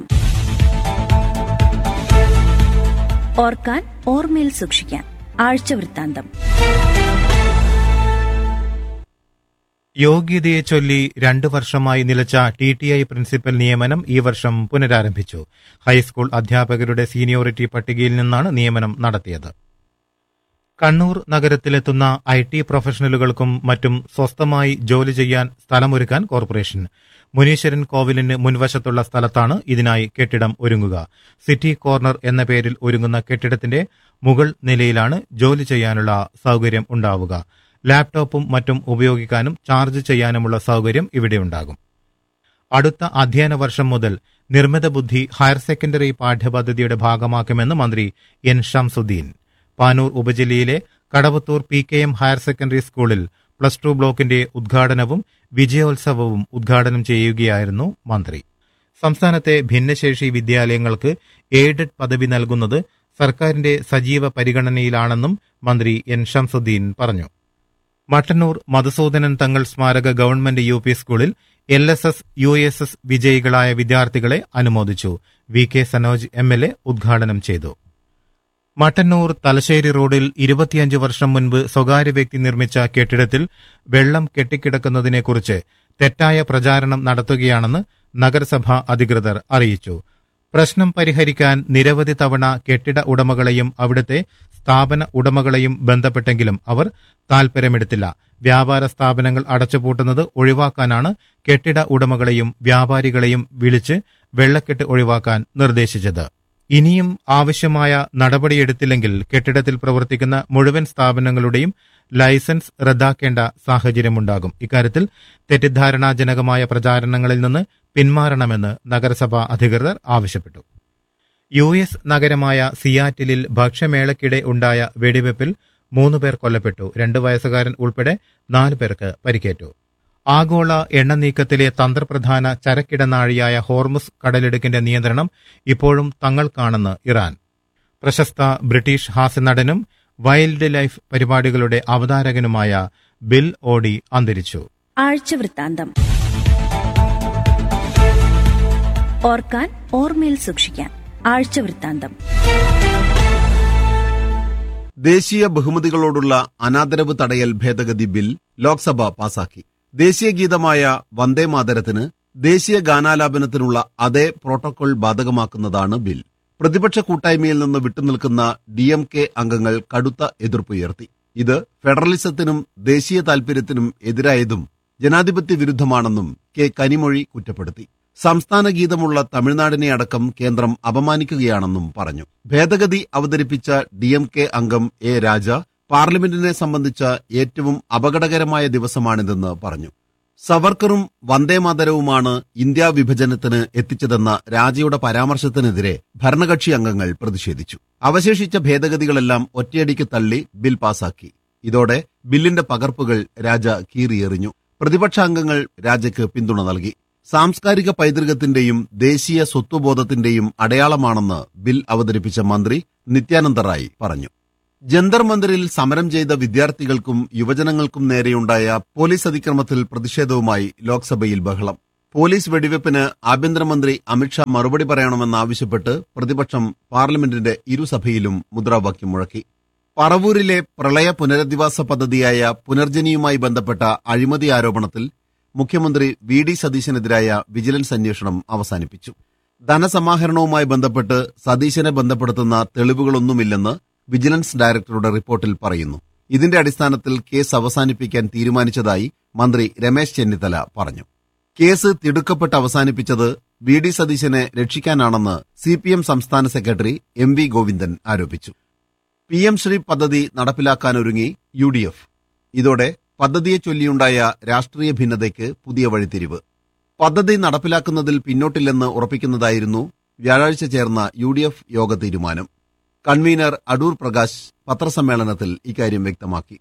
ഓർക്കാൻ ഓർമ്മയിൽ സൂക്ഷിക്കാൻ ആഴ്ചവൃത്താന്തം യോഗ്യതയെ ചൊല്ലി രണ്ടു വർഷമായി നിലച്ച ടി ടി ഐ പ്രിൻസിപ്പൽ നിയമനം ഈ വർഷം പുനരാരംഭിച്ചു ഹൈസ്കൂൾ അധ്യാപകരുടെ സീനിയോറിറ്റി പട്ടികയിൽ നിന്നാണ് നിയമനം നടത്തിയത് കണ്ണൂർ നഗരത്തിലെത്തുന്ന ഐ ടി പ്രൊഫഷണലുകൾക്കും മറ്റും സ്വസ്ഥമായി ജോലി ചെയ്യാൻ സ്ഥലമൊരുക്കാൻ കോർപ്പറേഷൻ മുനീശ്വരൻ കോവിലിന് മുൻവശത്തുള്ള സ്ഥലത്താണ് ഇതിനായി കെട്ടിടം ഒരുങ്ങുക സിറ്റി കോർണർ എന്ന പേരിൽ ഒരുങ്ങുന്ന കെട്ടിടത്തിന്റെ മുകൾ നിലയിലാണ് ജോലി ചെയ്യാനുള്ള സൗകര്യം ഉണ്ടാവുക ലാപ്ടോപ്പും മറ്റും ഉപയോഗിക്കാനും ചാർജ് ചെയ്യാനുമുള്ള സൗകര്യം ഇവിടെയുണ്ടാകും അടുത്ത അധ്യയന വർഷം മുതൽ നിർമ്മിത ബുദ്ധി ഹയർ സെക്കൻഡറി പാഠ്യപദ്ധതിയുടെ ഭാഗമാക്കുമെന്ന് മന്ത്രി എൻ ഷംസുദ്ദീൻ പാനൂർ ഉപജില്ലയിലെ Kadavathur P K M higher secondary സ്കൂളിൽ പ്ലസ് ടു ബ്ലോക്കിന്റെ ഉദ്ഘാടനവും വിജയോത്സവവും ഉദ്ഘാടനം ചെയ്യുകയായിരുന്നു മന്ത്രി സംസ്ഥാനത്തെ ഭിന്നശേഷി വിദ്യാലയങ്ങൾക്ക് എയ്ഡഡ് പദവി നൽകുന്നത് സർക്കാരിന്റെ സജീവ പരിഗണനയിലാണെന്നും മന്ത്രി എൻ ഷംസുദ്ദീൻ പറഞ്ഞു മട്ടന്നൂർ മധുസൂദനൻ തങ്ങൾ സ്മാരക ഗവൺമെന്റ് യു പി സ്കൂളിൽ L S S U S S വിജയികളായ വിദ്യാർത്ഥികളെ അനുമോദിച്ചു V K Sanoj M L A ഉദ്ഘാടനം ചെയ്തു മട്ടന്നൂർ തലശ്ശേരി റോഡിൽ ഇരുപത്തിയഞ്ച് വർഷം മുൻപ് സ്വകാര്യ വ്യക്തി നിർമ്മിച്ച കെട്ടിടത്തിൽ വെള്ളം കെട്ടിക്കിടക്കുന്നതിനെക്കുറിച്ച് തെറ്റായ പ്രചാരണം നടത്തുകയാണെന്ന് നഗരസഭ അധികൃതർ അറിയിച്ചു പ്രശ്നം പരിഹരിക്കാൻ നിരവധി തവണ കെട്ടിട ഉടമകളെയും അവിടുത്തെ സ്ഥാപന ഉടമകളെയും ബന്ധപ്പെട്ടെങ്കിലും അവർ താൽപര്യമെടുത്തില്ല വ്യാപാര സ്ഥാപനങ്ങൾ അടച്ചുപൂട്ടുന്നത് ഒഴിവാക്കാനാണ് കെട്ടിട ഉടമകളെയും വ്യാപാരികളെയും വിളിച്ച് വെള്ളക്കെട്ട് ഒഴിവാക്കാൻ നിർദ്ദേശിച്ചത് ഇനിയും ആവശ്യമായ നടപടിയെടുത്തില്ലെങ്കിൽ കെട്ടിടത്തിൽ പ്രവർത്തിക്കുന്ന മുഴുവൻ സ്ഥാപനങ്ങളുടെയും ലൈസൻസ് റദ്ദാക്കേണ്ട സാഹചര്യമുണ്ടാകും ഇക്കാര്യത്തിൽ തെറ്റിദ്ധാരണാജനകമായ പ്രചാരണങ്ങളിൽ നിന്ന് പിന്മാറണമെന്ന് നഗരസഭാ അധികൃതർ ആവശ്യപ്പെട്ടു യു എസ് നഗരമായ സിയാറ്റിലിൽ ഭക്ഷ്യമേളയ്ക്കിടെ ഉണ്ടായ വെടിവെപ്പിൽ മൂന്ന് പേർ കൊല്ലപ്പെട്ടു രണ്ട് വയസ്സുകാരൻ ഉൾപ്പെടെ നാല് പേർക്ക് പരിക്കേറ്റു ആഗോള എണ്ണ നീക്കത്തിലെ തന്ത്രപ്രധാന ചരക്കിടനാഴിയായ ഹോർമുസ് കടലിടുക്കിന്റെ നിയന്ത്രണം ഇപ്പോഴും തങ്ങൾക്കാണെന്ന് ഇറാൻ പ്രശസ്ത ബ്രിട്ടീഷ് ഹാസ്യനടനും വൈൽഡ് ലൈഫ് പരിപാടികളുടെ അവതാരകനുമായ ബിൽ ഓഡി അന്തരിച്ചു ആഴ്ചവൃത്താന്തം ഓർക്കാൻ ഓർമ്മയിൽ സൂക്ഷിക്കാൻ ആഴ്ചവൃത്താന്തം ദേശീയ ബഹുമതികളോടുള്ള അനാദരവ് തടയൽ ഭേദഗതി ബിൽ ലോക്സഭ പാസാക്കി ദേശീയ ഗീതമായ വന്ദേ മാതരത്തിന് ദേശീയ ഗാനാലാപനത്തിനുള്ള അതേ പ്രോട്ടോകോൾ ബാധകമാക്കുന്നതാണ് ബിൽ പ്രതിപക്ഷ കൂട്ടായ്മയിൽ നിന്ന് വിട്ടുനിൽക്കുന്ന ഡി എം കെ അംഗങ്ങൾ കടുത്ത എതിർപ്പുയർത്തി ഇത് ഫെഡറലിസത്തിനും ദേശീയ താൽപര്യത്തിനും എതിരായതും ജനാധിപത്യ വിരുദ്ധമാണെന്നും കെ കനിമൊഴി കുറ്റപ്പെടുത്തി സംസ്ഥാന ഗീതമുള്ള തമിഴ്നാടിനെ അടക്കം കേന്ദ്രം അപമാനിക്കുകയാണെന്നും പറഞ്ഞു ഭേദഗതി അവതരിപ്പിച്ച ഡി എം കെ അംഗം എ രാജ പാർലമെന്റിനെ സംബന്ധിച്ച ഏറ്റവും അപകടകരമായ ദിവസമാണിതെന്ന് പറഞ്ഞു സവർക്കറും വന്ദേമാതരവുമാണ് ഇന്ത്യ വിഭജനത്തിന് എത്തിച്ചതെന്ന രാജയുടെ പരാമർശത്തിനെതിരെ ഭരണകക്ഷി അംഗങ്ങൾ പ്രതിഷേധിച്ചു അവശേഷിച്ച ഭേദഗതികളെല്ലാം ഒറ്റയടിക്ക് തള്ളി ബിൽ പാസാക്കി ഇതോടെ ബില്ലിന്റെ പകർപ്പുകൾ രാജ കീറിയെറിഞ്ഞു പ്രതിപക്ഷാംഗങ്ങൾ രാജയ്ക്ക് പിന്തുണ നൽകി സാംസ്കാരിക പൈതൃകത്തിന്റെയും ദേശീയ സ്വത്വബോധത്തിന്റെയും അടയാളമാണെന്ന് ബിൽ അവതരിപ്പിച്ച മന്ത്രി നിത്യാനന്ദ റായ് പറഞ്ഞു ജന്തർ മന്ദിറിൽ സമരം ചെയ്ത വിദ്യാർത്ഥികൾക്കും യുവജനങ്ങൾക്കും നേരെയുണ്ടായ പോലീസ് അതിക്രമത്തിൽ പ്രതിഷേധവുമായി ലോക്സഭയിൽ ബഹളം പോലീസ് വെടിവെപ്പിന് ആഭ്യന്തരമന്ത്രി അമിത്ഷാ മറുപടി പറയണമെന്നാവശ്യപ്പെട്ട് പ്രതിപക്ഷം പാർലമെന്റിന്റെ ഇരുസഭയിലും മുദ്രാവാക്യം മുഴക്കി പറവൂരിലെ പ്രളയ പുനരധിവാസ പദ്ധതിയായ പുനർജനിയുമായി ബന്ധപ്പെട്ട അഴിമതി ആരോപണത്തിൽ മുഖ്യമന്ത്രി വി ഡി സതീശനെതിരായ വിജിലൻസ് അന്വേഷണം അവസാനിപ്പിച്ചു ധനസമാഹരണവുമായി ബന്ധപ്പെട്ട് സതീശനെ ബന്ധപ്പെടുത്തുന്ന തെളിവുകളൊന്നുമില്ലെന്ന് വിജിലൻസ് ഡയറക്ടറുടെ റിപ്പോർട്ടിൽ പറയുന്നു ഇതിന്റെ അടിസ്ഥാനത്തിൽ കേസ് അവസാനിപ്പിക്കാൻ തീരുമാനിച്ചതായി മന്ത്രി രമേശ് ചെന്നിത്തല പറഞ്ഞു കേസ് തിടുക്കപ്പെട്ട് അവസാനിപ്പിച്ചത് വി ഡി സതീശനെ രക്ഷിക്കാനാണെന്ന് സി പി എം സംസ്ഥാന സെക്രട്ടറി എം വി ഗോവിന്ദൻ ആരോപിച്ചു പി എം ശ്രീ പദ്ധതി നടപ്പിലാക്കാനൊരുങ്ങി യു ഡി എഫ് ഇതോടെ പദ്ധതിയെ ചൊല്ലിയുണ്ടായ രാഷ്ട്രീയ ഭിന്നതയ്ക്ക് പുതിയ വഴിത്തിരിവ് പദ്ധതി നടപ്പിലാക്കുന്നതിൽ പിന്നോട്ടില്ലെന്ന് ഉറപ്പിക്കുന്നതായിരുന്നു വ്യാഴാഴ്ച ചേർന്ന യു ഡി എഫ് യോഗ തീരുമാനം കൺവീനർ അടൂർ പ്രകാശ് പത്രസമ്മേളനത്തിൽ ഇക്കാര്യം വ്യക്തമാക്കി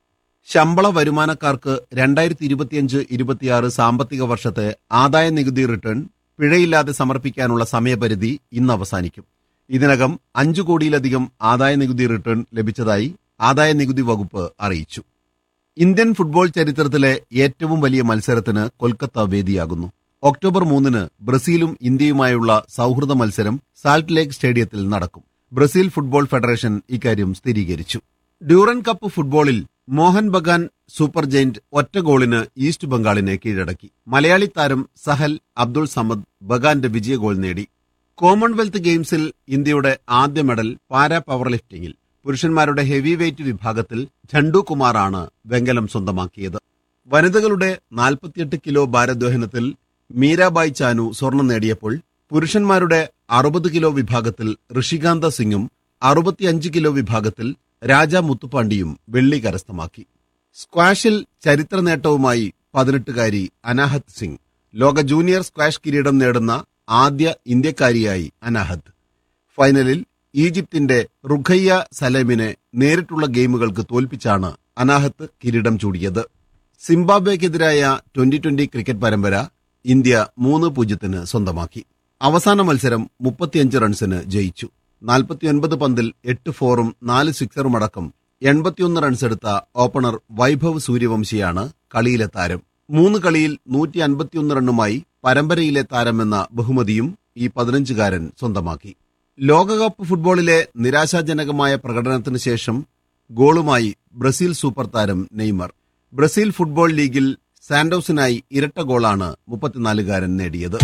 ശമ്പള വരുമാനക്കാർക്ക് രണ്ടായിരത്തി ഇരുപത്തിയഞ്ച് ഇരുപത്തിയാറ് സാമ്പത്തിക വർഷത്തെ ആദായ നികുതി റിട്ടേൺ പിഴയില്ലാതെ സമർപ്പിക്കാനുള്ള സമയപരിധി ഇന്ന് അവസാനിക്കും ഇതിനകം അഞ്ചു കോടിയിലധികം ആദായ നികുതി റിട്ടേൺ ലഭിച്ചതായി ആദായ നികുതി വകുപ്പ് അറിയിച്ചു ഇന്ത്യൻ ഫുട്ബോൾ ചരിത്രത്തിലെ ഏറ്റവും വലിയ മത്സരത്തിന് കൊൽക്കത്ത വേദിയാകുന്നു ഒക്ടോബർ മൂന്നിന് ബ്രസീലും ഇന്ത്യയുമായുള്ള സൗഹൃദ മത്സരം സാൾട്ട് ലേക്ക് സ്റ്റേഡിയത്തിൽ നടക്കും ബ്രസീൽ ഫുട്ബോൾ ഫെഡറേഷൻ ഇക്കാര്യം സ്ഥിരീകരിച്ചു ഡ്യൂറൻ കപ്പ് ഫുട്ബോളിൽ മോഹൻ ബഗാൻ സൂപ്പർ ജയിന്റ് ഒറ്റ ഗോളിന് ഈസ്റ്റ് ബംഗാളിനെ കീഴടക്കി മലയാളി താരം സഹൽ അബ്ദുൾ സമദ് ബഗാന്റെ വിജയ ഗോൾ നേടി കോമൺവെൽത്ത് ഗെയിംസിൽ ഇന്ത്യയുടെ ആദ്യ മെഡൽ പാരാ പവർ ലിഫ്റ്റിംഗിൽ പുരുഷന്മാരുടെ ഹെവി വെയ്റ്റ് വിഭാഗത്തിൽ ഝണ്ടു കുമാറാണ് വെങ്കലം സ്വന്തമാക്കിയത് വനിതകളുടെ 48 കിലോ ഭാരദ്വഹനത്തിൽ മീരാബായ് ചാനു സ്വർണം നേടിയപ്പോൾ പുരുഷന്മാരുടെ അറുപത് കിലോ വിഭാഗത്തിൽ ഋഷികാന്ത സിംഗും അറുപത്തിയഞ്ച് കിലോ വിഭാഗത്തിൽ രാജ മുത്തുപാണ്ടിയും വെള്ളി കരസ്ഥമാക്കി സ്ക്വാഷിൽ ചരിത്ര നേട്ടവുമായി പതിനെട്ടുകാരി അനാഹത് സിംഗ് ലോക ജൂനിയർ സ്ക്വാഷ് കിരീടം നേടുന്ന ആദ്യ ഇന്ത്യക്കാരിയായി അനാഹത്ത് ഫൈനലിൽ ഈജിപ്തിന്റെ റുഖയ്യ സലേമിനെ നേരിട്ടുള്ള ഗെയിമുകൾക്ക് തോൽപ്പിച്ചാണ് അനാഹത്ത് കിരീടം ചൂടിയത് സിംബാബ്വേക്കെതിരായ ട്വന്റി ട്വന്റി ക്രിക്കറ്റ് പരമ്പര ഇന്ത്യ മൂന്ന് പൂജ്യത്തിന് സ്വന്തമാക്കി അവസാന മത്സരം മുപ്പത്തിയഞ്ച് റൺസിന് ജയിച്ചു നാൽപ്പത്തിയൊൻപത് പന്തിൽ എട്ട് ഫോറും നാല് സിക്സറുമടക്കം എൺപത്തിയൊന്ന് റൺസ് എടുത്ത ഓപ്പണർ വൈഭവ് സൂര്യവംശിയാണ് കളിയിലെ താരം മൂന്ന് കളിയിൽ നൂറ്റി അൻപത്തിയൊന്ന് റണ്ണുമായി പരമ്പരയിലെ താരമെന്ന ബഹുമതിയും ഈ പതിനഞ്ചുകാരൻ സ്വന്തമാക്കി ലോകകപ്പ് ഫുട്ബോളിലെ നിരാശാജനകമായ പ്രകടനത്തിന് ശേഷം ഗോളുമായി ബ്രസീൽ സൂപ്പർ താരം നെയ്മർ ബ്രസീൽ ഫുട്ബോൾ ലീഗിൽ സാന്റോസിനായി ഇരട്ട ഗോളാണ് മുപ്പത്തിനാലുകാരൻ നേടിയത്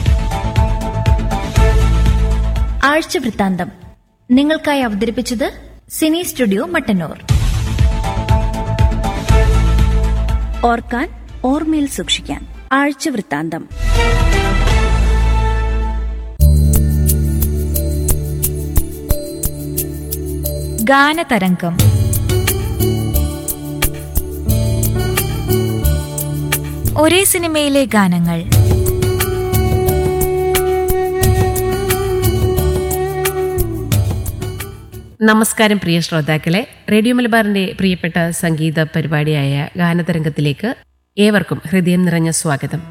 ആഴ്ച വൃത്താന്തം നിങ്ങൾക്കായി അവതരിപ്പിച്ചത് സിനി സ്റ്റുഡിയോ മട്ടന്നൂർ ഓർക്കാൻ ഓർമ്മയിൽ സൂക്ഷിക്കാൻ ആഴ്ച വൃത്താന്തം ഗാനതരംഗം ഒരേ സിനിമയിലെ ഗാനങ്ങൾ നമസ്കാരം പ്രിയ ശ്രോതാക്കളെ റേഡിയോ മലബാറിന്റെ പ്രിയപ്പെട്ട സംഗീത പരിപാടിയായ ഗാനതരംഗത്തിലേക്ക് ഏവർക്കും ഹൃദയം നിറഞ്ഞ സ്വാഗതം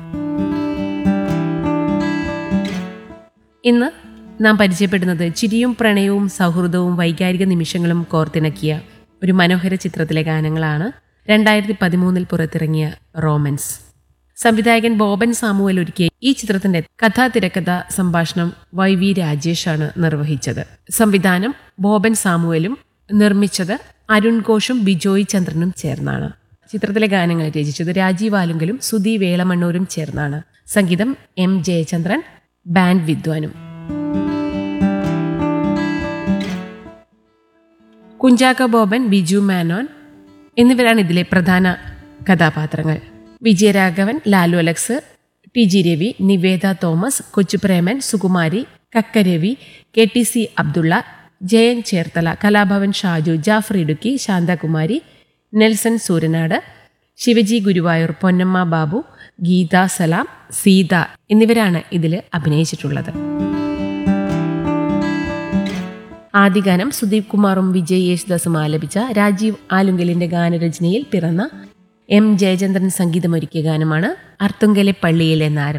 ഇന്ന് നാം പരിചയപ്പെടുന്നത് ചിരിയും പ്രണയവും സൗഹൃദവും വൈകാരിക നിമിഷങ്ങളും കോർത്തിണക്കിയ ഒരു മനോഹര ചിത്രത്തിലെ ഗാനങ്ങളാണ് രണ്ടായിരത്തി പതിമൂന്നിൽ പുറത്തിറങ്ങിയ റോമൻസ് സംവിധായകൻ ബോബൻ സാമുവൽ ഒരുക്കിയ ഈ ചിത്രത്തിന്റെ കഥാ തിരക്കഥ സംഭാഷണം വൈ വി രാജേഷാണ് നിർവഹിച്ചത് സംവിധാനം ബോബൻ സാമുവലും നിർമ്മിച്ചത് അരുൺ ഘോഷും ബിജോയ് ചന്ദ്രനും ചേർന്നാണ് ചിത്രത്തിലെ ഗാനങ്ങൾ രചിച്ചത് രാജീവ് ആലുങ്കലും സുധി വേളമണ്ണൂരും ചേർന്നാണ് സംഗീതം എം ജയചന്ദ്രൻ ബാൻഡ് വിദ്വാനും കുഞ്ചാക്ക ബോബൻ ബിജു മാനോൻ എന്നിവരാണ് ഇതിലെ പ്രധാന കഥാപാത്രങ്ങൾ Vijayaraghavan Lalu Alex T G Ravi Niveda Thomas Kochupreman Sukumari Kakkaravi K T C Abdulla Jayan Cherthala Kalabhavan Shaju Jaffer Idukki Santhakumari Nelson Sooranad Sivaji Guruvayur Ponnamma Babu Geetha Salam Seetha എന്നിവരാണ് ഇതിൽ അഭിനയിച്ചിട്ടുള്ളത് ആദ്യഗാനം സുദീപ് കുമാറും വിജയ് യേശുദാസും ആലപിച്ച രാജീവ് ആലുങ്കലിന്റെ ഗാനരചനയിൽ പിറന്ന എം ജയചന്ദ്രൻ സംഗീതമൊരുക്കിയ ഗാനമാണ് അർത്തുങ്കലെ പള്ളിയിൽ എന്നാരം